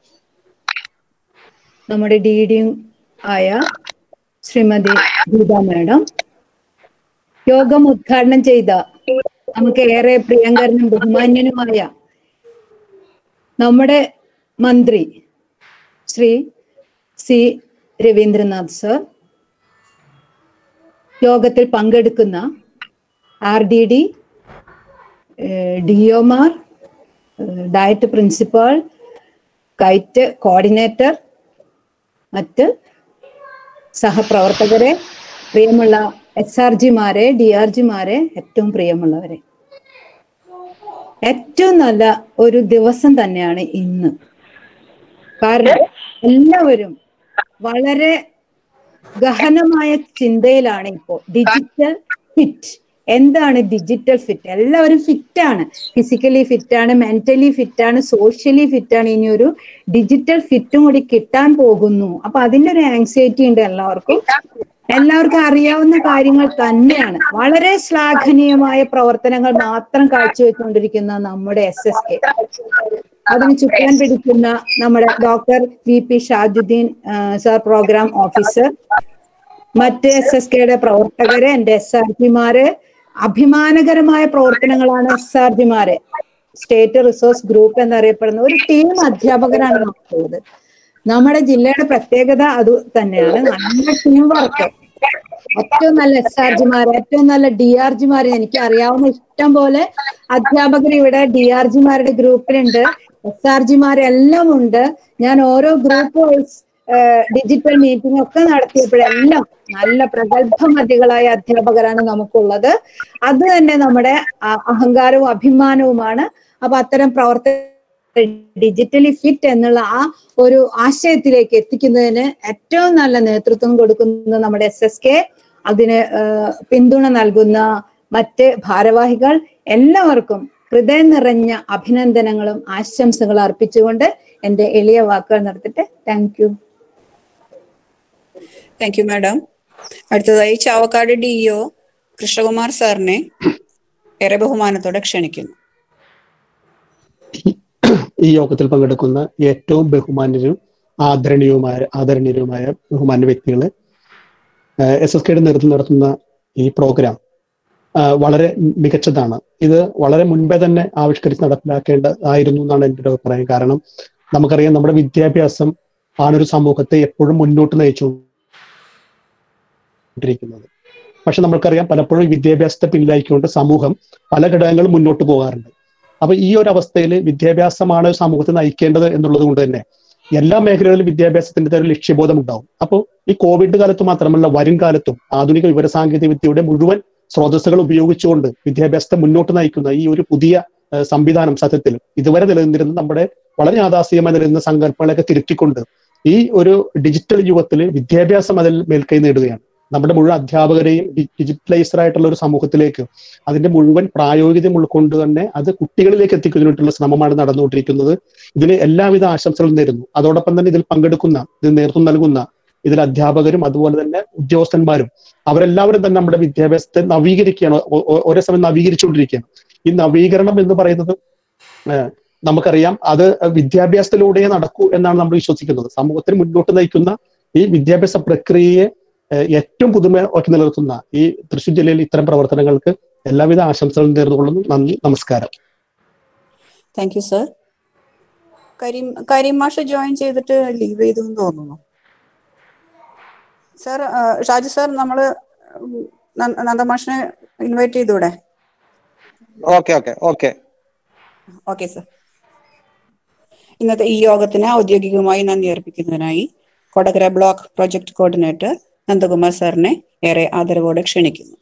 നമ്മുടെ ഡി ഡിയും ആയ ശ്രീമതി ഗീത മാഡം യോഗം ഉദ്ഘാടനം ചെയ്ത നമുക്ക് ഏറെ പ്രിയങ്കരനും ബഹുമാന്യനുമായ നമ്മുടെ മന്ത്രി ശ്രീ സി രവീന്ദ്രനാഥ് സർ യോഗത്തിൽ പങ്കെടുക്കുന്ന ആർ ഡി ഡി ഡി ഒമാർ ഡയറ്റ് പ്രിൻസിപ്പാൾ കൈറ്റ് കോർഡിനേറ്റർ മറ്റ് സഹപ്രവർത്തകരെ പ്രിയമുള്ള എസ് ആർ ജിമാരെ ഡി ആർ ജിമാരെ ഏറ്റവും പ്രിയമുള്ളവരെ ഏറ്റവും നല്ല ഒരു ദിവസം തന്നെയാണ് ഇന്ന് കാരണം എല്ലാവരും വളരെ ഗഹനമായ ചിന്തയിലാണ് ഇപ്പോൾ ഡിജിറ്റൽ ഫിറ്റ് എന്താണ് ഡിജിറ്റൽ ഫിറ്റ് എല്ലാവരും ഫിറ്റാണ് ഫിസിക്കലി ഫിറ്റാണ് മെന്റലി ഫിറ്റാണ് സോഷ്യലി ഫിറ്റാണ് ഇനി ഒരു ഡിജിറ്റൽ ഫിറ്റും കൂടി കിട്ടാൻ പോകുന്നു അപ്പൊ അതിന്റെ ഒരു ആങ്സൈറ്റി ഉണ്ട് എല്ലാവർക്കും എല്ലാവർക്കും അറിയാവുന്ന കാര്യങ്ങൾ തന്നെയാണ് വളരെ ശ്ലാഘനീയമായ പ്രവർത്തനങ്ങൾ മാത്രം കാഴ്ചവെച്ചുകൊണ്ടിരിക്കുന്ന നമ്മുടെ എസ് എസ് കെ അതിന് ചുക്കാൻ പിടിക്കുന്ന നമ്മുടെ doctor V P Shajudheen sir programme officer മറ്റ് എസ് എസ് കെയുടെ പ്രവർത്തകര് എന്റെ എസ് ആർ ജിമാര് അഭിമാനകരമായ പ്രവർത്തനങ്ങളാണ് എസ് ആർ ജിമാര് സ്റ്റേറ്റ് റിസോഴ്സ് ഗ്രൂപ്പ് എന്നറിയപ്പെടുന്ന ഒരു ടീം അധ്യാപകരാണ് നമുക്കുള്ളത് നമ്മുടെ ജില്ലയുടെ പ്രത്യേകത അത് തന്നെയാണ് നല്ല ടീം വർക്ക് ഏറ്റവും നല്ല എസ് ആർ ജിമാർ ഏറ്റവും നല്ല ഡി ആർ ജിമാർ എനിക്ക് അറിയാവുന്ന ഇഷ്ടം പോലെ അധ്യാപകർ ഇവിടെ ഡി ആർ ജിമാരുടെ ഗ്രൂപ്പിലുണ്ട് എസ് ആർ ജിമാരെല്ലാം ഉണ്ട് ഞാൻ ഓരോ ഗ്രൂപ്പ് വൈസ് ഡിജിറ്റൽ മീറ്റിംഗ് ഒക്കെ നടത്തിയപ്പോഴെല്ലാം നല്ല പ്രഗത്ഭമതികളായ അധ്യാപകരാണ് നമുക്കുള്ളത് അത് തന്നെ നമ്മുടെ അഹങ്കാരവും അഭിമാനവുമാണ് അപ്പൊ അത്തരം പ്രവർത്തന ഡിജിറ്റലി ഫിറ്റ് എന്നുള്ള ആ ഒരു ആശയത്തിലേക്ക് എത്തിക്കുന്നതിന് ഏറ്റവും നല്ല നേതൃത്വം കൊടുക്കുന്ന നമ്മുടെ എസ് എസ് കെ അതിന് പിന്തുണ നൽകുന്ന മറ്റ് ഭാരവാഹികൾ എല്ലാവർക്കും ഹൃദയം നിറഞ്ഞ അഭിനന്ദനങ്ങളും ആശംസകളും അർപ്പിച്ചുകൊണ്ട് എന്റെ എളിയ വാക്കുകൾ നടത്തിട്ട് thank you thank you madam അടുത്തതായി ചാവക്കാട് ഡി ഒ കൃഷ്ണകുമാർ സാറിനെ ഏറെ ബഹുമാനത്തോടെ ക്ഷണിക്കുന്നു ഈ യോഗത്തിൽ പങ്കെടുക്കുന്ന ഏറ്റവും ബഹുമാന്യരും ആദരണീയവുമായ ആദരണീയരുമായ ബഹുമാന്യ വ്യക്തികള് എസ് എസ് കെയുടെ നേതൃത്വം നടത്തുന്ന ഈ പ്രോഗ്രാം ആ, വളരെ മികച്ചതാണ് ഇത് വളരെ മുൻപേ തന്നെ ആവിഷ്കരിച്ച് നടപ്പിലാക്കേണ്ടതായിരുന്നു എന്നാണ് എൻ്റെ ഒരു അഭിപ്രായം കാരണം നമുക്കറിയാം നമ്മുടെ വിദ്യാഭ്യാസം ആണ് ഒരു സമൂഹത്തെ എപ്പോഴും മുന്നോട്ട് നയിച്ചുകൊണ്ടിരിക്കുന്നത് പക്ഷെ നമ്മൾക്കറിയാം പലപ്പോഴും ഈ വിദ്യാഭ്യാസത്തെ പിന്നിലായിക്കൊണ്ട് സമൂഹം പല ഘടകങ്ങളും മുന്നോട്ട് പോകാറുണ്ട് അപ്പൊ ഈ ഒരു അവസ്ഥയിൽ വിദ്യാഭ്യാസമാണ് സമൂഹത്തെ നയിക്കേണ്ടത് എന്നുള്ളത് കൊണ്ട് തന്നെ എല്ലാ മേഖലകളിലും വിദ്യാഭ്യാസത്തിന്റെ ഒരു ലക്ഷ്യബോധം ഉണ്ടാവും അപ്പോൾ ഈ കോവിഡ് കാലത്ത് മാത്രമല്ല വരും കാലത്തും ആധുനിക വിവരസാങ്കേതിക വിദ്യയുടെ മുഴുവൻ സ്രോതസ്സുകൾ ഉപയോഗിച്ചുകൊണ്ട് വിദ്യാഭ്യാസത്തെ മുന്നോട്ട് നയിക്കുന്ന ഈ ഒരു പുതിയ ഏഹ്, സംവിധാനം സത്യത്തിൽ ഇതുവരെ നിലനിന്നിരുന്ന നമ്മുടെ വളരെ യാഥാസ്ഥികമായി നിലനിന്ന സങ്കല്പങ്ങളൊക്കെ തിരുത്തിക്കൊണ്ട് ഈ ഒരു ഡിജിറ്റൽ യുഗത്തിൽ വിദ്യാഭ്യാസം അതിൽ മേൽക്കൈ നേടുകയാണ് നമ്മുടെ മുഴുവൻ അധ്യാപകരെയും ഡിജിറ്റലൈസ്ഡ് ആയിട്ടുള്ള ഒരു സമൂഹത്തിലേക്ക് അതിന്റെ മുഴുവൻ പ്രായോഗികം ഉൾക്കൊണ്ട് തന്നെ അത് കുട്ടികളിലേക്ക് എത്തിക്കുന്നതിനായിട്ടുള്ള ശ്രമമാണ് നടന്നുകൊണ്ടിരിക്കുന്നത് ഇതിന് എല്ലാവിധ ആശംസകളും നേരുന്നു അതോടൊപ്പം തന്നെ ഇതിൽ പങ്കെടുക്കുന്ന ഇതിൽ നേതൃത്വം നൽകുന്ന ഇതിൽ അധ്യാപകരും അതുപോലെ തന്നെ ഉദ്യോഗസ്ഥന്മാരും അവരെല്ലാവരും തന്നെ നമ്മുടെ വിദ്യാഭ്യാസത്തെ നവീകരിക്കുകയാണ് ഒ- ഒ- ഒരേ സമയം നവീകരിച്ചുകൊണ്ടിരിക്കുകയാണ് ഈ നവീകരണം എന്ന് പറയുന്നത് ഏഹ്, നമുക്കറിയാം അത് വിദ്യാഭ്യാസത്തിലൂടെ നടക്കൂ എന്നാണ് നമ്മൾ വിശ്വസിക്കുന്നത് സമൂഹത്തിന് മുന്നോട്ട് നയിക്കുന്ന ഈ വിദ്യാഭ്യാസ പ്രക്രിയയെ ഏഹ്, ഏറ്റവും പുതുമയാക്കി നിലനിർത്തുന്ന ഈ തൃശ്ശൂർ ജില്ലയിൽ ഇത്തരം പ്രവർത്തനങ്ങൾക്ക് എല്ലാവിധ ആശംസകളും നേർന്നുകൊള്ളുന്നു നന്ദി നമസ്കാരം thank you sir Kareem Kareem മാഷ് ജോയിൻ ചെയ്തിട്ട് ലീവ് ചെയ്തു എന്ന് തോന്നുന്നു സർ ഷാജി സർ നമ്മള് ഉം, നന്ദ- നന്ദമാഷിനെ ഇൻവൈറ്റ് ചെയ്തൂടെ okay okay okay okay sir ഇന്നത്തെ ഈ യോഗത്തിന് ഔദ്യോഗികമായി നന്ദി അർപ്പിക്കുന്നതിനായി Kodakara block project coordinator Nandakumar സാറിനെ ഏറെ ആദരവോടെ ക്ഷണിക്കുന്നു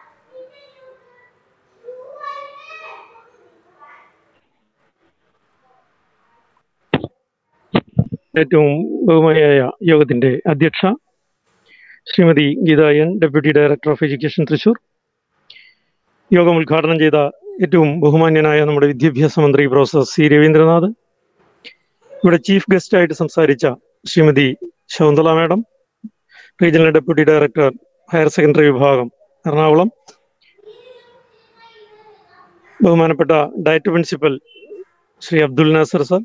ഏറ്റവും ബഹുമാനിയായ യോഗത്തിന്റെ അധ്യക്ഷ ശ്രീമതി ഗീതായൻ deputy director of education Thrissur യോഗം ഉദ്ഘാടനം ചെയ്ത ഏറ്റവും ബഹുമാന്യനായ നമ്മുടെ വിദ്യാഭ്യാസ മന്ത്രി പ്രൊഫസർ സി രവീന്ദ്രനാഥ് ഇവിടെ ചീഫ് ഗസ്റ്റ് ആയിട്ട് സംസാരിച്ച Shrimati Shakuntala madam regional deputy director higher secondary വിഭാഗം എറണാകുളം ബഹുമാനപ്പെട്ട DIET principal Shri Abdul Nasar sir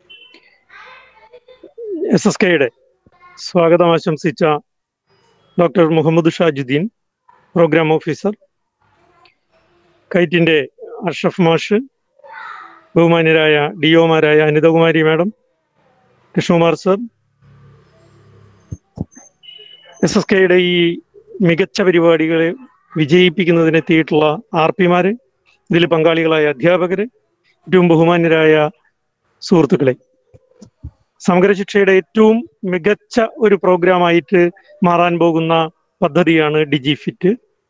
S S കെയുടെ സ്വാഗതം ആശംസിച്ച doctor Muhammad Shajudheen programme officer കൈറ്റിന്റെ അഷ്റഫ് മാഷ് ബഹുമാന്യരായ ഡി ഒമാരായ Anithakumari madam Krishnakumar sir S S കെയുടെ ഈ മികച്ച പരിപാടികളെ വിജയിപ്പിക്കുന്നതിനെത്തിയിട്ടുള്ള ആർ പിമാര് ഇതിൽ പങ്കാളികളായ അധ്യാപകര് ഏറ്റവും ബഹുമാന്യരായ സുഹൃത്തുക്കളെ സമഗ്ര ശിക്ഷയുടെ ഏറ്റവും മികച്ച ഒരു പ്രോഗ്രാമായിട്ട് മാറാൻ പോകുന്ന പദ്ധതിയാണ് ഡിജി ഫിറ്റ്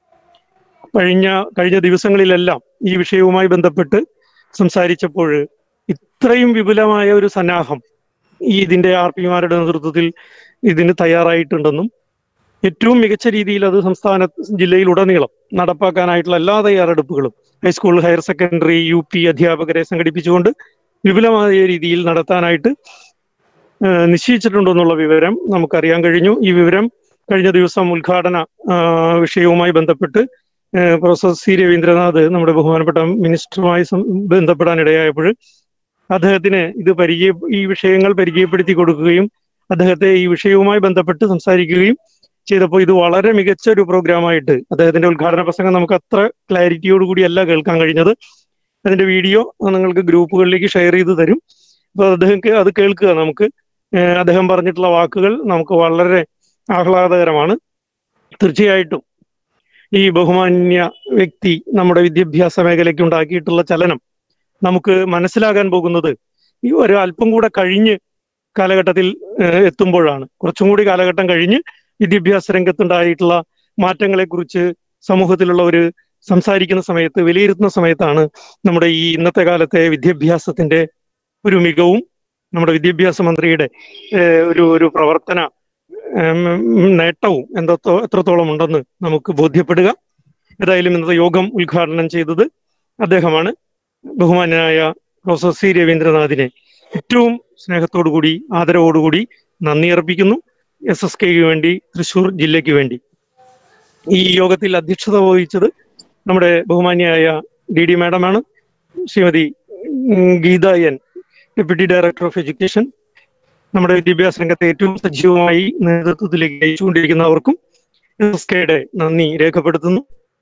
കഴിഞ്ഞ കഴിഞ്ഞ ദിവസങ്ങളിലെല്ലാം ഈ വിഷയവുമായി ബന്ധപ്പെട്ട് സംസാരിച്ചപ്പോൾ ഇത്രയും വിപുലമായ ഒരു സന്നാഹം ഈ ഇതിന്റെ ആർ പിമാരുടെ നേതൃത്വത്തിൽ ഇതിന് തയ്യാറായിട്ടുണ്ടെന്നും ഏറ്റവും മികച്ച രീതിയിൽ അത് സംസ്ഥാന ജില്ലയിലുടനീളം നടപ്പാക്കാനായിട്ടുള്ള എല്ലാ തയ്യാറെടുപ്പുകളും high school higher secondary U P അധ്യാപകരെ സംഘടിപ്പിച്ചുകൊണ്ട് വിപുലമായ രീതിയിൽ നടത്താനായിട്ട് ഏഹ് നിശ്ചയിച്ചിട്ടുണ്ടെന്നുള്ള വിവരം നമുക്കറിയാൻ കഴിഞ്ഞു ഈ വിവരം കഴിഞ്ഞ ദിവസം ഉദ്ഘാടന ആ, വിഷയവുമായി ബന്ധപ്പെട്ട് ഏഹ് പ്രൊഫസർ സി രവീന്ദ്രനാഥ് നമ്മുടെ ബഹുമാനപ്പെട്ട മിനിസ്റ്ററുമായി സം- ബന്ധപ്പെടാനിടയായപ്പോൾ അദ്ദേഹത്തിന് ഇത് പരിചയ ഈ വിഷയങ്ങൾ പരിചയപ്പെടുത്തി കൊടുക്കുകയും അദ്ദേഹത്തെ ഈ വിഷയവുമായി ബന്ധപ്പെട്ട് സംസാരിക്കുകയും ചെയ്തപ്പോൾ ഇത് വളരെ മികച്ച ഒരു പ്രോഗ്രാമായിട്ട് അദ്ദേഹത്തിന്റെ ഉദ്ഘാടന പ്രസംഗം നമുക്ക് അത്ര ക്ലാരിറ്റിയോട് കൂടിയല്ല കേൾക്കാൻ കഴിഞ്ഞത് അതിന്റെ വീഡിയോ നിങ്ങൾക്ക് ഗ്രൂപ്പുകളിലേക്ക് ഷെയർ ചെയ്ത് തരും അപ്പൊ അദ്ദേഹം അത് കേൾക്കുക നമുക്ക് ഏഹ് അദ്ദേഹം പറഞ്ഞിട്ടുള്ള വാക്കുകൾ നമുക്ക് വളരെ ആഹ്ലാദകരമാണ് തീർച്ചയായിട്ടും ഈ ബഹുമാന്യ വ്യക്തി നമ്മുടെ വിദ്യാഭ്യാസ മേഖലയ്ക്ക് ഉണ്ടാക്കിയിട്ടുള്ള ചലനം നമുക്ക് മനസ്സിലാകാൻ പോകുന്നത് ഈ ഒരു അല്പം കൂടെ കഴിഞ്ഞ് കാലഘട്ടത്തിൽ ഏഹ് എത്തുമ്പോഴാണ് കുറച്ചും കൂടി കാലഘട്ടം കഴിഞ്ഞ് വിദ്യാഭ്യാസ രംഗത്തുണ്ടായിട്ടുള്ള മാറ്റങ്ങളെ കുറിച്ച് സമൂഹത്തിലുള്ള ഒരു സംസാരിക്കുന്ന സമയത്ത് വിലയിരുത്തുന്ന സമയത്താണ് നമ്മുടെ ഈ ഇന്നത്തെ കാലത്തെ വിദ്യാഭ്യാസത്തിന്റെ ഒരു മികവും നമ്മുടെ വിദ്യാഭ്യാസ മന്ത്രിയുടെ ഏഹ് ഒരു ഒരു പ്രവർത്തന ഏം, നേട്ടവും എന്തത്തോ എത്രത്തോളം ഉണ്ടെന്ന് നമുക്ക് ബോധ്യപ്പെടുക ഏതായാലും ഇന്നത്തെ യോഗം ഉദ്ഘാടനം ചെയ്തത് അദ്ദേഹമാണ് ബഹുമാന്യനായ പ്രൊഫസർ സി രവീന്ദ്രനാഥിനെ ഏറ്റവും സ്നേഹത്തോടുകൂടി ആദരവോടുകൂടി നന്ദി അർപ്പിക്കുന്നു എസ് എസ് കെക്ക് വേണ്ടി തൃശൂർ ജില്ലയ്ക്ക് വേണ്ടി ഈ യോഗത്തിൽ അധ്യക്ഷത വഹിച്ചത് നമ്മുടെ ബഹുമാന്യായ ഡി ഡി മാഡമാണ് ശ്രീമതി ഉം, Geetha N deputy director of education നമ്മുടെ വിദ്യാഭ്യാസ രംഗത്തെ ഏറ്റവും സജീവമായി നേതൃത്വത്തിലേക്ക് നയിച്ചുകൊണ്ടിരിക്കുന്നവർക്കും എസ് കെയുടെ നന്ദി രേഖപ്പെടുത്തുന്നു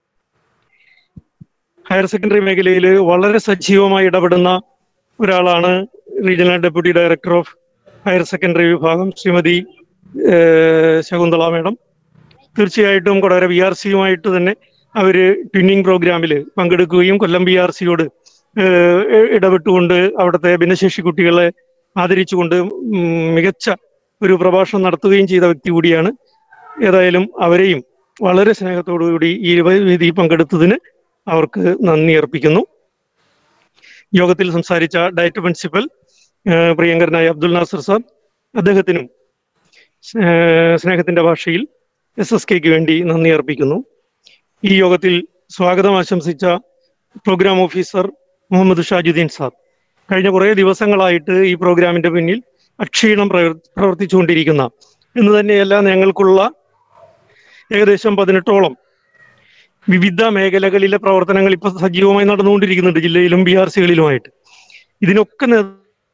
ഹയർ സെക്കൻഡറി മേഖലയിൽ വളരെ സജീവമായി ഇടപെടുന്ന ഒരാളാണ് regional deputy director of higher secondary വിഭാഗം ശ്രീമതി ഏഹ്, ശകുന്തള മേഡം തീർച്ചയായിട്ടും കൊടകര ബി ആർ സിയുമായിട്ട് തന്നെ അവര് ട്വിന്നിങ് പ്രോഗ്രാമിൽ പങ്കെടുക്കുകയും കൊല്ലം ബി ആർ സിയോട് ഇടപെട്ടുകൊണ്ട് അവിടുത്തെ ഭിന്നശേഷി കുട്ടികളെ ആദരിച്ചുകൊണ്ട് ഉം, മികച്ച ഒരു പ്രഭാഷണം നടത്തുകയും ചെയ്ത വ്യക്തി കൂടിയാണ് ഏതായാലും അവരെയും വളരെ സ്നേഹത്തോടുകൂടി ഈ വേദിയിൽ പങ്കെടുത്തതിന് അവർക്ക് നന്ദി അർപ്പിക്കുന്നു യോഗത്തിൽ സംസാരിച്ച ഡയറ്റ് പ്രിൻസിപ്പൽ ഏഹ്, പ്രിയങ്കരനായ അബ്ദുൽ നാസർ സാർ അദ്ദേഹത്തിനും ഏഹ്, സ്നേഹത്തിന്റെ ഭാഷയിൽ എസ് എസ് കെക്ക് വേണ്ടി നന്ദി അർപ്പിക്കുന്നു ഈ യോഗത്തിൽ സ്വാഗതം ആശംസിച്ച programme officer Muhammad Shajudheen sir കഴിഞ്ഞ കുറേ ദിവസങ്ങളായിട്ട് ഈ പ്രോഗ്രാമിന്റെ പിന്നിൽ അക്ഷീണം പ്രവർ- പ്രവർത്തിച്ചുകൊണ്ടിരിക്കുന്ന എന്ന് തന്നെയല്ല ഞങ്ങൾക്കുള്ള ഏകദേശം പതിനെട്ടോളം വിവിധ മേഖലകളിലെ പ്രവർത്തനങ്ങൾ ഇപ്പൊ സജീവമായി നടന്നുകൊണ്ടിരിക്കുന്നുണ്ട് ജില്ലയിലും ബി ആർ സികളിലുമായിട്ട് ഇതിനൊക്കെ നേ-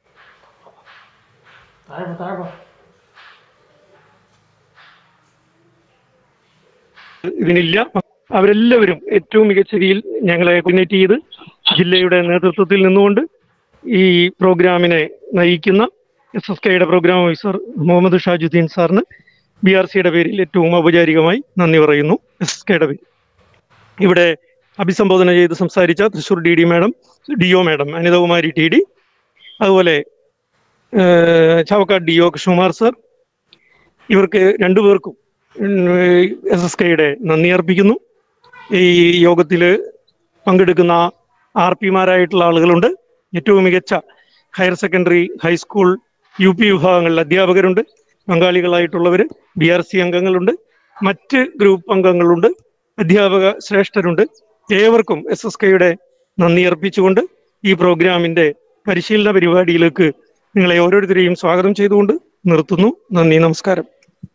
ഇതിനില്ല അവരെല്ലാവരും ഏറ്റവും മികച്ച രീതിയിൽ ഞങ്ങളെ കോർഡിനേറ്റ് ചെയ്ത് ജില്ലയുടെ നേതൃത്വത്തിൽ നിന്നുകൊണ്ട് ഈ പ്രോഗ്രാമിനെ നയിക്കുന്ന എസ് എസ് കെയുടെ പ്രോഗ്രാം ഓഫീസർ മുഹമ്മദ് ഷാജുദ്ദീൻ സാറിന് ബി ആർ സിയുടെ പേരിൽ ഏറ്റവും ഔപചാരികമായി നന്ദി പറയുന്നു എസ് എസ് കെയുടെ പേരിൽ ഇവിടെ അഭിസംബോധന ചെയ്ത് സംസാരിച്ച Thrissur D D madam D O madam Anithakumari T D അതുപോലെ ഏഹ്, Chavakkad D O Krishnakumar sir ഇവർക്ക് രണ്ടുപേർക്കും എസ് എസ് കെയുടെ നന്ദി അർപ്പിക്കുന്നു ഈ യോഗത്തിൽ പങ്കെടുക്കുന്ന ആർ പിമാരായിട്ടുള്ള ആളുകളുണ്ട് ഏറ്റവും മികച്ച higher secondary high school U P വിഭാഗങ്ങളിൽ അധ്യാപകരുണ്ട് പങ്കാളികളായിട്ടുള്ളവർ ബി ആർ സി അംഗങ്ങളുണ്ട് മറ്റ് ഗ്രൂപ്പ് അംഗങ്ങളുണ്ട് അധ്യാപക ശ്രേഷ്ഠരുണ്ട് ഏവർക്കും എസ് എസ് കെയുടെ നന്ദി അർപ്പിച്ചുകൊണ്ട് ഈ പ്രോഗ്രാമിന്റെ പരിശീലന പരിപാടിയിലേക്ക് നിങ്ങളെ ഓരോരുത്തരെയും സ്വാഗതം ചെയ്തുകൊണ്ട് നിർത്തുന്നു നന്ദി നമസ്കാരം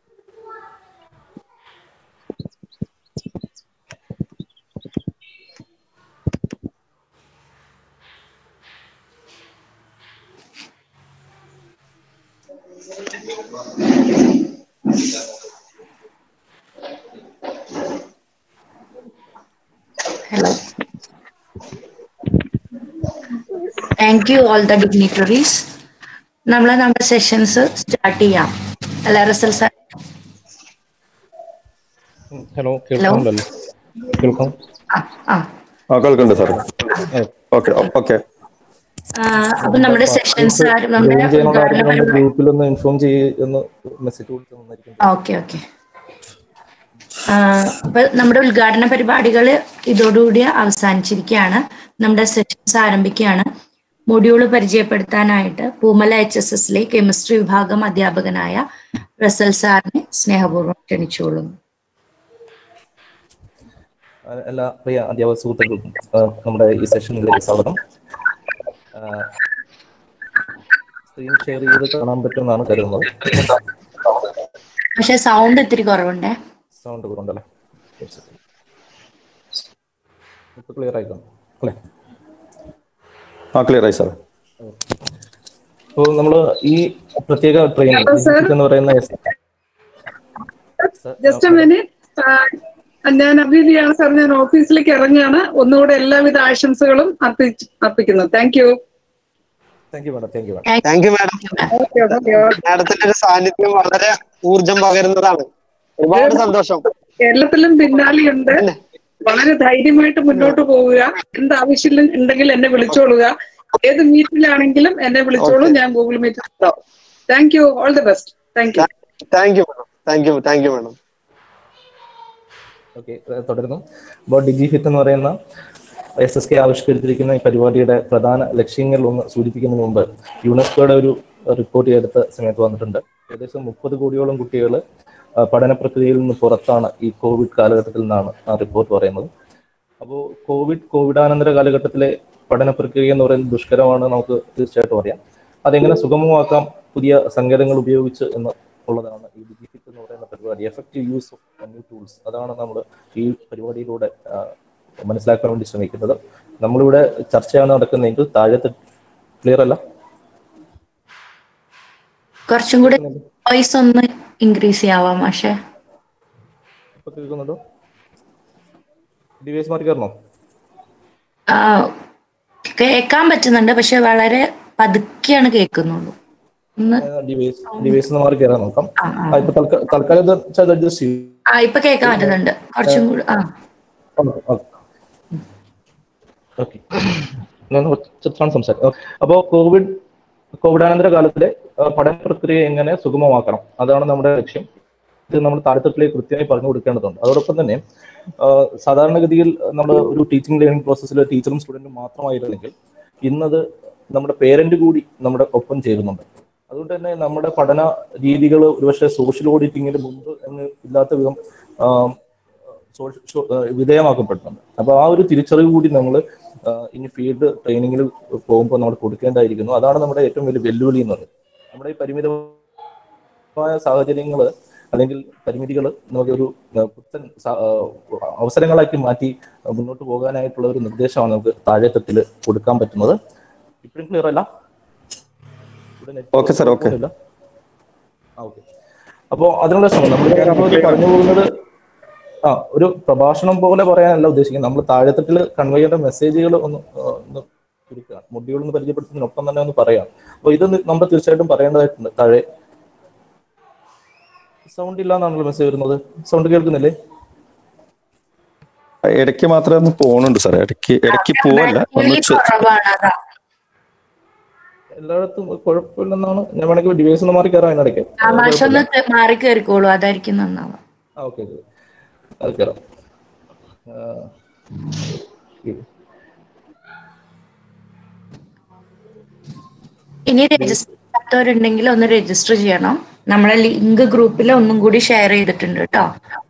Hello. Thank you all the dignitaries നമ്മൾ നമ്മുടെ സെഷൻസ് സ്റ്റാർട്ട് ചെയ്യാം അല്ല റസൽ സാർ ഹലോ കേൾക്കുന്നുണ്ടല്ലോ കേൾക്കാം ആ ആ കേൾക്കുന്നുണ്ട് സാർ ഓക്കെ ഓക്കെ അപ്പൊ നമ്മുടെ സെഷൻസ് നമ്മുടെ ജോയിൻ ചെയ്യാനുള്ള ഉദ്ഘാടന ആരെങ്കിലും പരിപാടി ഗ്രൂപ്പിലൊന്ന് ഇൻഫോം ചെയ്യുന്ന മെസ്സേജ് കൊടുത്ത് തന്നായിരിക്കും ഓക്കെ ഓക്കെ അപ്പൊ നമ്മുടെ ഉദ്ഘാടന പരിപാടികൾ ഇതോടുകൂടി അവസാനിച്ചിരിക്കുകയാണ് നമ്മുടെ സെഷൻസ് ആരംഭിക്കുകയാണ് മൊഡ്യൂള് പരിചയപ്പെടുത്താനായിട്ട് പൂമല എച്ച് എസ് എസിലെ കെമിസ്ട്രി വിഭാഗം അധ്യാപകനായ റസൽ സാറിനെ സ്നേഹപൂർവ്വം ക്ഷണിച്ചുകൊള്ളുന്നു ആ, എല്ലാ പ്രിയ അധ്യാപക സുഹൃത്തുക്കൾക്കും ആ, നമ്മുടെ ഈ സെഷനിലേക്ക് സ്വാഗതം സ്ക്രീൻ ഷെയർ ചെയ്ത് കാണാൻ പറ്റുമെന്നാണ് കരുതുന്നത് പക്ഷെ സൗണ്ട് ഇത്തിരി കുറവുണ്ടേ സൗണ്ട് കുറവുണ്ടല്ലേ ഇപ്പൊ ക്ലിയർ ആയിക്കോ അല്ലേ ആ ക്ലിയർ ആയി സാർ അപ്പോൾ നമ്മൾ ഈ പ്രത്യേക Hello, sir. ട്രെയിനിങ് എന്ന് പറയുന്ന എസ്- ജസ്റ്റ് മിനിറ്റ് ഞാൻ അഭിനയാണ് സാർ ഞാൻ ഓഫീസിലേക്ക് ഇറങ്ങുകയാണ് ഒന്നുകൂടെ എല്ലാവിധ ആശംസകളും അർപ്പിച്ച് അർപ്പിക്കുന്നു thank you thank you madam thank you madam thank you madam മാഡത്തിന്റെ ഒരു സാന്നിധ്യം വളരെ ഊർജം പകരുന്നതാണ് ഒരുപാട് സന്തോഷം കേരളത്തിലും പിന്നാലെയുണ്ട് വളരെ ധൈര്യമായിട്ട് മുന്നോട്ട് പോവുക എന്ത് ആവശ്യം ഉണ്ടെങ്കിൽ എന്നെ വിളിച്ചോളുക ഏത് മീറ്റിലാണെങ്കിലും എന്നെ വിളിച്ചോളൂ ഞാൻ ഗൂഗിൾ മീറ്റിൽ ഉണ്ടാവും thank you all the best thank you thank you madam thank you thank you madam okay തുടരുന്നു അപ്പോൾ ഡിജി ഹിറ്റ് എന്ന് പറയുന്ന എസ് എസ് കെ ആവിഷ്കരിച്ചിരിക്കുന്ന ഈ പരിപാടിയുടെ പ്രധാന ലക്ഷ്യങ്ങൾ ഒന്ന് സൂചിപ്പിക്കുന്നതിന് മുമ്പ് യുനെസ്കോയുടെ ഒരു റിപ്പോർട്ട് ഈ അടുത്ത സമയത്ത് വന്നിട്ടുണ്ട് ഏകദേശം മുപ്പത് കോടിയോളം കുട്ടികൾ പഠന പ്രക്രിയയിൽ നിന്ന് പുറത്താണ് ഈ കോവിഡ് കാലഘട്ടത്തിൽ നിന്നാണ് ആ റിപ്പോർട്ട് പറയുന്നത് അപ്പോൾ കോവിഡ് കോവിഡാനന്തര കാലഘട്ടത്തിലെ പഠന പ്രക്രിയ എന്ന് പറയുന്നത് ദുഷ്കരമാണ് നമുക്ക് തീർച്ചയായിട്ടും അറിയാം അതെങ്ങനെ സുഗമമാക്കാം പുതിയ സങ്കേതങ്ങൾ ഉപയോഗിച്ച് എന്ന് ഉള്ളതാണ് ഈ ഡിജി ഫിറ്റ് എന്ന് പറയുന്ന പരിപാടി പരിപാടി effective use of new tools അതാണ് നമ്മൾ ഈ പരിപാടിയിലൂടെ ആ, മനസ്സിലാക്കാൻ വേണ്ടി ശ്രമിക്കുന്നത് നമ്മളിവിടെ ചർച്ചയാണ് നടക്കുന്നതെങ്കിൽ താഴത്തെ ക്ലിയർ അല്ല കുറച്ചും കൂടി വോയിസ് ഒന്ന് ഇൻക്രീസ് ചെയ്യാവാം പക്ഷേ ഇപ്പൊ കേൾക്കുന്നുണ്ടോ ഡിവൈസ് മാറി കയറണോ ആ, കേൾക്കാൻ പറ്റുന്നുണ്ട് പക്ഷെ വളരെ പതുക്കെയാണ് കേൾക്കുന്നുള്ളൂ ഒന്ന് ഡിവൈസ് ഡിവൈസ് മാറി കയറാൻ നോക്കാം ആ, ഇപ്പൊ തൽക്ക- തൽക്കാലം ഇത് അഡ്ജസ്റ്റ് ചെയ്യും ആ ഇപ്പൊ കേൾക്കാൻ പറ്റുന്നുണ്ട് കുറച്ചും കൂടി ആ ഓക്കെ ഞാൻ ചിത്രമാണ് സംസാരിക്കും അപ്പോൾ കോവിഡ് കോവിഡാനന്തര കാലത്തിലെ ആ, പഠന പ്രക്രിയ എങ്ങനെ സുഗമമാക്കണം അതാണ് നമ്മുടെ ലക്ഷ്യം ഇത് നമ്മൾ താരതമ്യത്തിലേക്ക് കൃത്യമായി പറഞ്ഞു കൊടുക്കേണ്ടതുണ്ട് അതോടൊപ്പം തന്നെ ആ, സാധാരണഗതിയിൽ നമ്മൾ ഒരു ടീച്ചിങ് ലേണിംഗ് പ്രോസസ്സിൽ ടീച്ചറും സ്റ്റുഡൻറ്റും മാത്രമായിരുന്നെങ്കിൽ ഇന്നത് നമ്മുടെ പേരന്റ് കൂടി നമ്മുടെ ഒപ്പം ചേരുന്നുണ്ട് അതുകൊണ്ട് തന്നെ നമ്മുടെ പഠന രീതികൾ ഒരുപക്ഷെ സോഷ്യൽ ഓഡിറ്റിങ്ങിന് മുമ്പ് എന്ന് ഇല്ലാത്ത വിധം ആ, സോഷ്യ- സോ- ആ, വിധേയമാക്കപ്പെടുന്നുണ്ട് അപ്പൊ ആ ഒരു തിരിച്ചറിവ് കൂടി നമ്മൾ ഇനി ഫീൽഡ് ട്രെയിനിങ്ങിൽ പോകുമ്പോൾ നമ്മൾ കൊടുക്കേണ്ടതായിരിക്കുന്നു അതാണ് നമ്മുടെ ഏറ്റവും വലിയ വെല്ലുവിളി എന്ന് പറയുന്നത് നമ്മുടെ ഈ പരിമിതമായ സാഹചര്യങ്ങൾ അല്ലെങ്കിൽ പരിമിതികൾ നമുക്കൊരു ആ, പുത്തൻ സ- ആ, അവസരങ്ങളാക്കി മാറ്റി മുന്നോട്ട് പോകാനായിട്ടുള്ള ഒരു നിർദ്ദേശമാണ് നമുക്ക് താഴെത്തട്ടിൽ കൊടുക്കാൻ പറ്റുന്നത് ഇപ്പോഴും ക്ലിയർ അല്ല ഇവിടെ net ഓക്കെ സാർ ഓക്കെ ഇല്ല. ആ ഓക്കെ അപ്പോ അതിനുള്ള ശ്രമം നമ്മൾ പറഞ്ഞു പോകുന്നത് ആ ഒരു പ്രഭാഷണം പോലെ പറയാനല്ല ഉദ്ദേശിക്കുന്നത് നമ്മൾ താഴെത്തട്ടിൽ കൺവേ ചെയ്യേണ്ട മെസ്സേജുകൾ ഒന്ന് ആ, ഒന്ന് ചുരുക്കുക മൊഡ്യൂൾ ഒന്ന് പരിചയപ്പെടുത്തുന്നതിനൊപ്പം തന്നെ ഒന്ന് പറയാം അപ്പൊ ഇത് നമ്മൾ തീർച്ചയായിട്ടും പറയേണ്ടതായിട്ടുണ്ട് താഴെ സൗണ്ട് ഇല്ല എന്നാണല്ലോ മെസ്സേജ് വരുന്നത് സൗണ്ട് കേൾക്കുന്നില്ലേ ഇടയ്ക്ക് മാത്രമേ ഒന്ന് പോണുണ്ട് സാർ ഇടയ്ക്ക് ഇടയ്ക്ക് പോവല്ല ഒന്ന് ചെ- കുറവാണ് അതാ എല്ലായിടത്തും കുഴപ്പമില്ലെന്നാണ് ഞാൻ വേണമെങ്കിൽ ഡിവൈസ് ഒന്ന് മാറി കയറാം അതിനിടയ്ക്ക് ആ മാഷം ഒന്ന് കേ- മാറി കയറിക്കോളൂ അതായിരിക്കും നന്നാവുക ആ ഓക്കെ ഓക്കെ അത് കയറാം ആ, ഇനി രജിസ്റ്റർ ചെയ്യാത്തവരുണ്ടെങ്കിൽ ഒന്ന് രജിസ്റ്റർ ചെയ്യണം നമ്മളെ ലിങ്ക് ഗ്രൂപ്പിൽ ഒന്നും കൂടി ഷെയർ ചെയ്തിട്ടുണ്ട് കേട്ടോ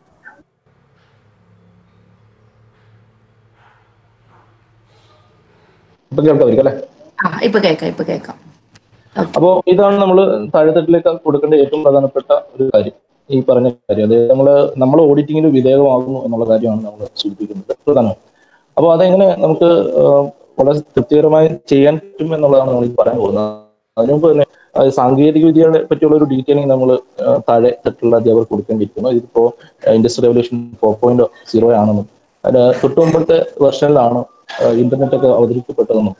ഇപ്പൊ കേൾക്കാതിരിക്കും അല്ലേ ആ ഇപ്പൊ കേൾക്കാം ഇപ്പൊ കേൾക്കാം അപ്പോ ഇതാണ് നമ്മൾ താഴെത്തട്ടിലേക്ക് കൊടുക്കേണ്ട ഏറ്റവും പ്രധാനപ്പെട്ട ഒരു കാര്യം ഈ പറഞ്ഞ കാര്യം അതായത് നമ്മൾ നമ്മൾ ഓഡിറ്റിങ്ങിന് വിധേയമാകുന്നു എന്നുള്ള കാര്യമാണ് നമ്മൾ സൂചിപ്പിക്കുന്നത് പ്രധാനം അപ്പോൾ അതെങ്ങനെ നമുക്ക് ആ, വളരെ തൃപ്തികരമായി ചെയ്യാൻ പറ്റും എന്നുള്ളതാണ് നമ്മൾ ഈ പറയാൻ പോകുന്നത് അതിനു മുമ്പ് തന്നെ ആ, സാങ്കേതിക വിദ്യകളെ പറ്റിയുള്ള ഒരു ഡീറ്റെയിലിംഗ് നമ്മൾ താഴെ തട്ടിലുള്ള അധ്യാപകർ കൊടുക്കേണ്ടിയിരിക്കുന്നു ഇതിപ്പോ industry revolution four point zero ആണെന്നും അതിന് തൊട്ട് മുമ്പത്തെ വെർഷനിലാണ് ഇന്റർനെറ്റ് ഒക്കെ അവതരിപ്പിക്കപ്പെട്ടതെന്നും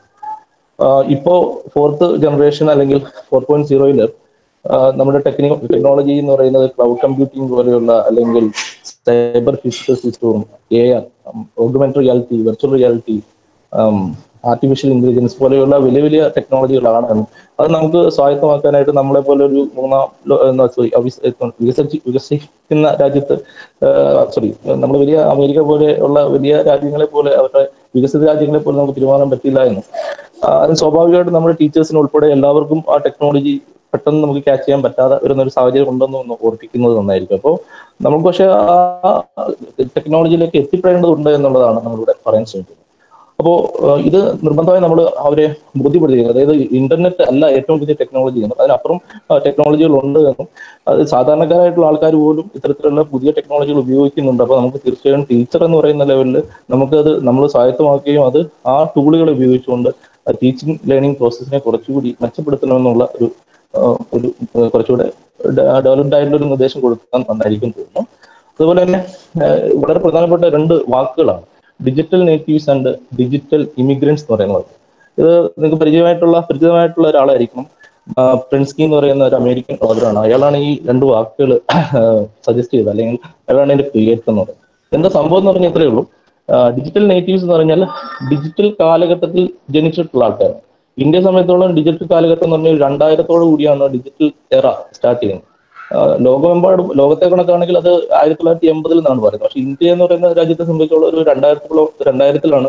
ആഹ് ഇപ്പോ ഫോർത്ത് ജനറേഷൻ അല്ലെങ്കിൽ ഫോർ പോയിന്റ് സീറോയില് നമ്മുടെ ടെക്നി ടെക്നോളജി എന്ന് പറയുന്നത് ക്ലൗഡ് കമ്പ്യൂട്ടിംഗ് പോലെയുള്ള അല്ലെങ്കിൽ സൈബർ ഫിസിക്കൽ സിസ്റ്റവും A R augmented reality virtual reality artificial intelligence പോലെയുള്ള വലിയ വലിയ ടെക്നോളജികളാണ് എന്ന്. അത് നമുക്ക് സ്വായത്തമാക്കാനായിട്ട് നമ്മളെ പോലെ ഒരു മൂന്നാം ലോ- എന്താ sorry, അവിസ്- വികസിച്ച് വികസിക്കുന്ന രാജ്യത്ത് സോറി നമ്മൾ വലിയ അമേരിക്ക പോലെ ഉള്ള വലിയ രാജ്യങ്ങളെ പോലെ അവരുടെ വികസിത രാജ്യങ്ങളെ പോലെ നമുക്ക് തീരുമാനം പറ്റില്ല എന്ന് ആ, അത് സ്വാഭാവികമായിട്ടും നമ്മുടെ ടീച്ചേഴ്സിന് ഉൾപ്പെടെ എല്ലാവർക്കും ആ ടെക്നോളജി പെട്ടെന്ന് നമുക്ക് ക്യാച്ച് ചെയ്യാൻ പറ്റാതെ വരുന്ന ഒരു സാഹചര്യം ഉണ്ടെന്ന് ഒന്ന് ഓർപ്പിക്കുന്നത് നന്നായിരിക്കും അപ്പോൾ നമുക്ക് പക്ഷെ ആ ടെക്നോളജിയിലേക്ക് എത്തിപ്പെടേണ്ടതുണ്ട് എന്നുള്ളതാണ് നമ്മളിവിടെ പറയാൻ ശ്രമിക്കുന്നത് അപ്പോൾ ഇത് നിർബന്ധമായി നമ്മൾ അവരെ ബോധ്യപ്പെടുത്തിയിരിക്കുന്നത് അതായത് ഇന്റർനെറ്റ് അല്ല ഏറ്റവും വലിയ ടെക്നോളജി എന്നും അതിനപ്പുറം ടെക്നോളജികൾ ഉണ്ട് എന്നും അത് സാധാരണക്കാരായിട്ടുള്ള ആൾക്കാർ പോലും ഇത്തരത്തിലുള്ള പുതിയ ടെക്നോളജികൾ ഉപയോഗിക്കുന്നുണ്ട് അപ്പോൾ നമുക്ക് തീർച്ചയായും ടീച്ചർ എന്ന് പറയുന്ന ലെവലിൽ നമുക്കത് നമ്മൾ സ്വായത്തമാക്കുകയും അത് ആ ടൂളുകൾ ഉപയോഗിച്ചുകൊണ്ട് ടീച്ചിങ് ലേണിംഗ് പ്രോസസ്സിനെ കുറച്ചുകൂടി മെച്ചപ്പെടുത്തണമെന്നുള്ള ഒരു ആ, ഒരു ആ, കുറച്ചുകൂടെ ഡെവലപ്ഡ് ആയിട്ടുള്ള ഒരു നിർദ്ദേശം കൊടുക്കാൻ നന്നായിരിക്കും തോന്നുന്നു അതുപോലെ തന്നെ ആ, വളരെ പ്രധാനപ്പെട്ട രണ്ട് വാക്കുകളാണ് digital natives and digital immigrants എന്ന് പറയുന്നത് ഇത് നിങ്ങൾക്ക് പരിചയമായിട്ടുള്ള പരിചിതമായിട്ടുള്ള ഒരാളായിരിക്കണം ആ, പ്രിൻസ്കി എന്ന് പറയുന്ന ഒരു അമേരിക്കൻ ഓദറാണ് അയാളാണ് ഈ രണ്ട് വാക്കുകൾ സജസ്റ്റ് ചെയ്തത് അല്ലെങ്കിൽ അയാളാണ് ഇതിന്റെ ക്രിയേറ്റർ എന്ന് പറയുന്നത് എന്താ സംഭവം എന്ന് പറഞ്ഞാൽ ഇത്രയേ ഉള്ളൂ ഡിജിറ്റൽ നേറ്റീവ്സ് എന്ന് പറഞ്ഞാൽ ഡിജിറ്റൽ കാലഘട്ടത്തിൽ ജനിച്ചിട്ടുള്ള ആൾക്കാരാണ് ഇന്ത്യ സമയത്തോളം ഡിജിറ്റൽ കാലഘട്ടം എന്ന് പറഞ്ഞാൽ രണ്ടായിരത്തോടു കൂടിയാണ് ഡിജിറ്റൽ എറ സ്റ്റാർട്ട് ചെയ്യുന്നത് ആ, ലോകമെമ്പാടും ലോകത്തെ കണക്കാണെങ്കിൽ അത് ആയിരത്തി തൊള്ളായിരത്തി എൺപതിൽ നിന്നാണ് പറയുന്നത് പക്ഷെ ഇന്ത്യ എന്ന് പറയുന്ന രാജ്യത്തെ സംബന്ധിച്ചുള്ള ഒരു രണ്ടായിരത്തോളം രണ്ടായിരത്തിലാണ്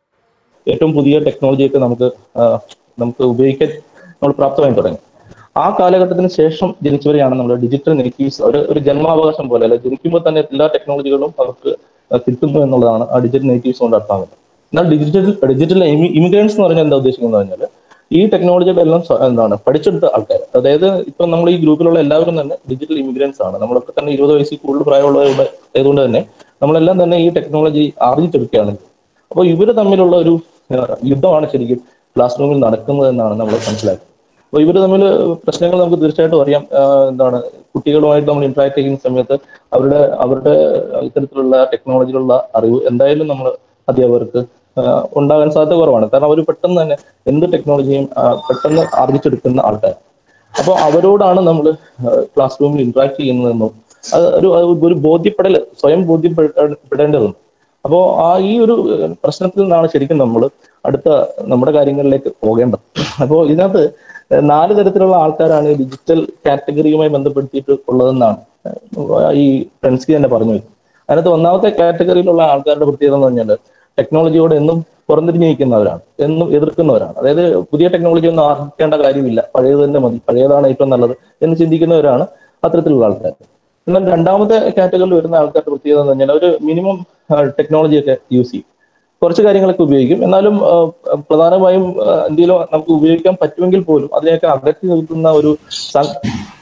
ഏറ്റവും പുതിയ ടെക്നോളജിയൊക്കെ നമുക്ക് ആ, നമുക്ക് ഉപയോഗിക്കാൻ നമ്മൾ പ്രാപ്തമായി തുടങ്ങി ആ കാലഘട്ടത്തിന് ശേഷം ജനിച്ചവരെയാണ് നമ്മൾ ഡിജിറ്റൽ നേറ്റീവ്സ് ഒരു ഒരു ജന്മാവകാശം പോലെ അല്ലെ ജനിക്കുമ്പോൾ തന്നെ എല്ലാ ടെക്നോളജികളും അവർക്ക് കിട്ടുന്നു എന്നുള്ളതാണ് ആ ഡിജിറ്റൽ നേറ്റീവ്സ് കൊണ്ട് അർത്ഥമാകുന്നത് എന്നാൽ ഡിജിറ്റൽ ഡിജിറ്റൽ ഇമിഗ്രൻസ് എന്ന് പറഞ്ഞാൽ എന്താ ഉദ്ദേശിക്കുന്നത് പറഞ്ഞാൽ ഈ ടെക്നോളജിയുടെ എല്ലാം സ്വ- എന്താണ് പഠിച്ചെടുത്ത ആൾക്കാർ അതായത് ഇപ്പൊ നമ്മൾ ഈ ഗ്രൂപ്പിലുള്ള എല്ലാവരും തന്നെ ഡിജിറ്റൽ ഇമിഗ്രൻസ് ആണ് നമ്മളൊക്കെ തന്നെ ഇരുപത് വയസ്സിൽ കൂടുതൽ പ്രായമുള്ളവരുടെ ആയതുകൊണ്ട് തന്നെ നമ്മളെല്ലാം തന്നെ ഈ ടെക്നോളജി ആർജിച്ചെടുക്കുകയാണ് അപ്പോൾ ഇവര് തമ്മിലുള്ള ഒരു ആ, യുദ്ധമാണ് ശരിക്കും ക്ലാസ് റൂമിൽ നടക്കുന്നത് എന്നാണ് നമ്മൾ മനസ്സിലാക്കുന്നത് അപ്പോൾ ഇവർ തമ്മിൽ പ്രശ്നങ്ങൾ നമുക്ക് തീർച്ചയായിട്ടും അറിയാം ആ, എന്താണ് കുട്ടികളുമായിട്ട് നമ്മൾ ഇന്ററാക്ട് ചെയ്യുന്ന സമയത്ത് അവരുടെ അവരുടെ ഇത്തരത്തിലുള്ള ടെക്നോളജിയിലുള്ള അറിവ് എന്തായാലും നമ്മൾ അധ്യാപകർക്ക് ആ, ഉണ്ടാകാൻ സാധ്യത കുറവാണ് കാരണം അവർ പെട്ടെന്ന് തന്നെ എന്ത് ടെക്നോളജിയും ആ, പെട്ടെന്ന് ആർജിച്ചെടുക്കുന്ന ആൾക്കാർ അപ്പോൾ അവരോടാണ് നമ്മൾ ക്ലാസ് റൂമിൽ ഇന്ററാക്ട് ചെയ്യുന്നതെന്നും അത് ഒരു ഒരു ബോധ്യപ്പെടൽ സ്വയം ബോധ്യപ്പെടേണ്ടതുണ്ട് അപ്പോൾ ആ ഈ ഒരു ഏഹ്, പ്രശ്നത്തിൽ നിന്നാണ് ശരിക്കും നമ്മൾ അടുത്ത നമ്മുടെ കാര്യങ്ങളിലേക്ക് പോകേണ്ടത് അപ്പോൾ ഇതിനകത്ത് ഏഹ്, നാല് തരത്തിലുള്ള ആൾക്കാരാണ് ഈ ഡിജിറ്റൽ കാറ്റഗറിയുമായി ബന്ധപ്പെടുത്തിയിട്ട് ഉള്ളതെന്നാണ് ഏഹ്, ഈ ഫ്രണ്ട്സ്കി തന്നെ പറഞ്ഞു വെച്ചത് അതിനകത്ത് ഒന്നാമത്തെ കാറ്റഗറിയിലുള്ള ആൾക്കാരുടെ പ്രത്യേകത എന്ന് പറഞ്ഞാൽ ടെക്നോളജിയോട് എന്നും പുറംതിരിഞ്ഞ് നിൽക്കുന്നവരാണ് എന്നും എതിർക്കുന്നവരാണ് അതായത് പുതിയ ടെക്നോളജി ഒന്നും ആർജിക്കേണ്ട കാര്യമില്ല പഴയത് തന്നെ മതി പഴയതാണ് ഏറ്റവും നല്ലത് എന്ന് ചിന്തിക്കുന്നവരാണ് അത്തരത്തിലുള്ള ആൾക്കാർ എന്നാൽ രണ്ടാമത്തെ കാറ്റഗറിയിൽ വരുന്ന ആൾക്കാരുടെ പ്രത്യേകത എന്ന് പറഞ്ഞാൽ അവർ മിനിമം ടെക്നോളജി ഒക്കെ യൂസ് ചെയ്യും കുറച്ച് കാര്യങ്ങളൊക്കെ ഉപയോഗിക്കും എന്നാലും ആ, പ്രധാനമായും ആ, എന്തെങ്കിലും നമുക്ക് ഉപയോഗിക്കാൻ പറ്റുമെങ്കിൽ പോലും അതിനെയൊക്കെ അകറ്റി നിർത്തുന്ന ഒരു സാ-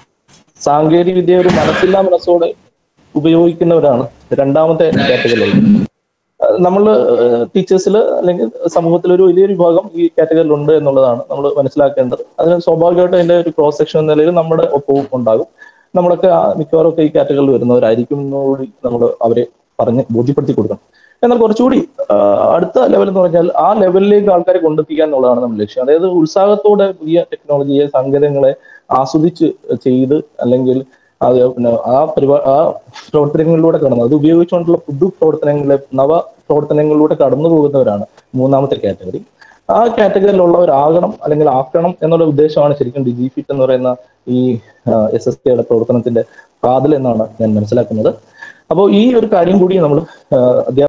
സാങ്കേതിക വിദ്യ ഒരു മനസ്സില്ലാ മനസ്സോടെ ഉപയോഗിക്കുന്നവരാണ് രണ്ടാമത്തെ കാറ്റഗറിയിൽ നമ്മൾ ടീച്ചേഴ്സിൽ അല്ലെങ്കിൽ സമൂഹത്തിൽ ഒരു വലിയൊരു വിഭാഗം ഈ കാറ്റഗറിയിൽ ഉണ്ട് എന്നുള്ളതാണ് നമ്മൾ മനസ്സിലാക്കേണ്ടത് അതിന് സ്വാഭാവികമായിട്ടും അതിന്റെ ഒരു ക്രോസ് സെക്ഷൻ എന്ന നിലയിൽ നമ്മുടെ ഒപ്പവും ഉണ്ടാകും നമ്മളൊക്കെ ആ മിക്കവാറും ഒക്കെ ഈ കാറ്റഗറിയിൽ വരുന്നവരായിരിക്കും എന്നുകൂടി നമ്മൾ അവരെ പറഞ്ഞ് ബോധ്യപ്പെടുത്തി കൊടുക്കണം എന്നാൽ കുറച്ചുകൂടി ആ, അടുത്ത ലെവൽ എന്ന് പറഞ്ഞാൽ ആ ലെവലിലേക്ക് ആൾക്കാരെ കൊണ്ടെത്തിക്കുക എന്നുള്ളതാണ് നമ്മുടെ ലക്ഷ്യം അതായത് ഉത്സാഹത്തോടെ പുതിയ ടെക്നോളജിയെ സാങ്കേതികങ്ങളെ ആസ്വദിച്ച് ചെയ്ത് അല്ലെങ്കിൽ അത് പിന്നെ ആ പരിപാ ആ പ്രവർത്തനങ്ങളിലൂടെ കടന്നു അത് ഉപയോഗിച്ചുകൊണ്ടുള്ള പുതു പ്രവർത്തനങ്ങളെ നവ പ്രവർത്തനങ്ങളിലൂടെ കടന്നു പോകുന്നവരാണ് മൂന്നാമത്തെ കാറ്റഗറി ആ കാറ്റഗറിയിലുള്ളവരാകണം അല്ലെങ്കിൽ ആക്കണം എന്നുള്ള ഉദ്ദേശമാണ് ശരിക്കും ഡിജി ഫിറ്റ് എന്ന് പറയുന്ന ഈ എസ് എസ് കെയുടെ പ്രവർത്തനത്തിന്റെ കാതൽ എന്നാണ് ഞാൻ മനസ്സിലാക്കുന്നത് അപ്പോൾ ഈ ഒരു കാര്യം കൂടി നമ്മൾ അധ്യാപക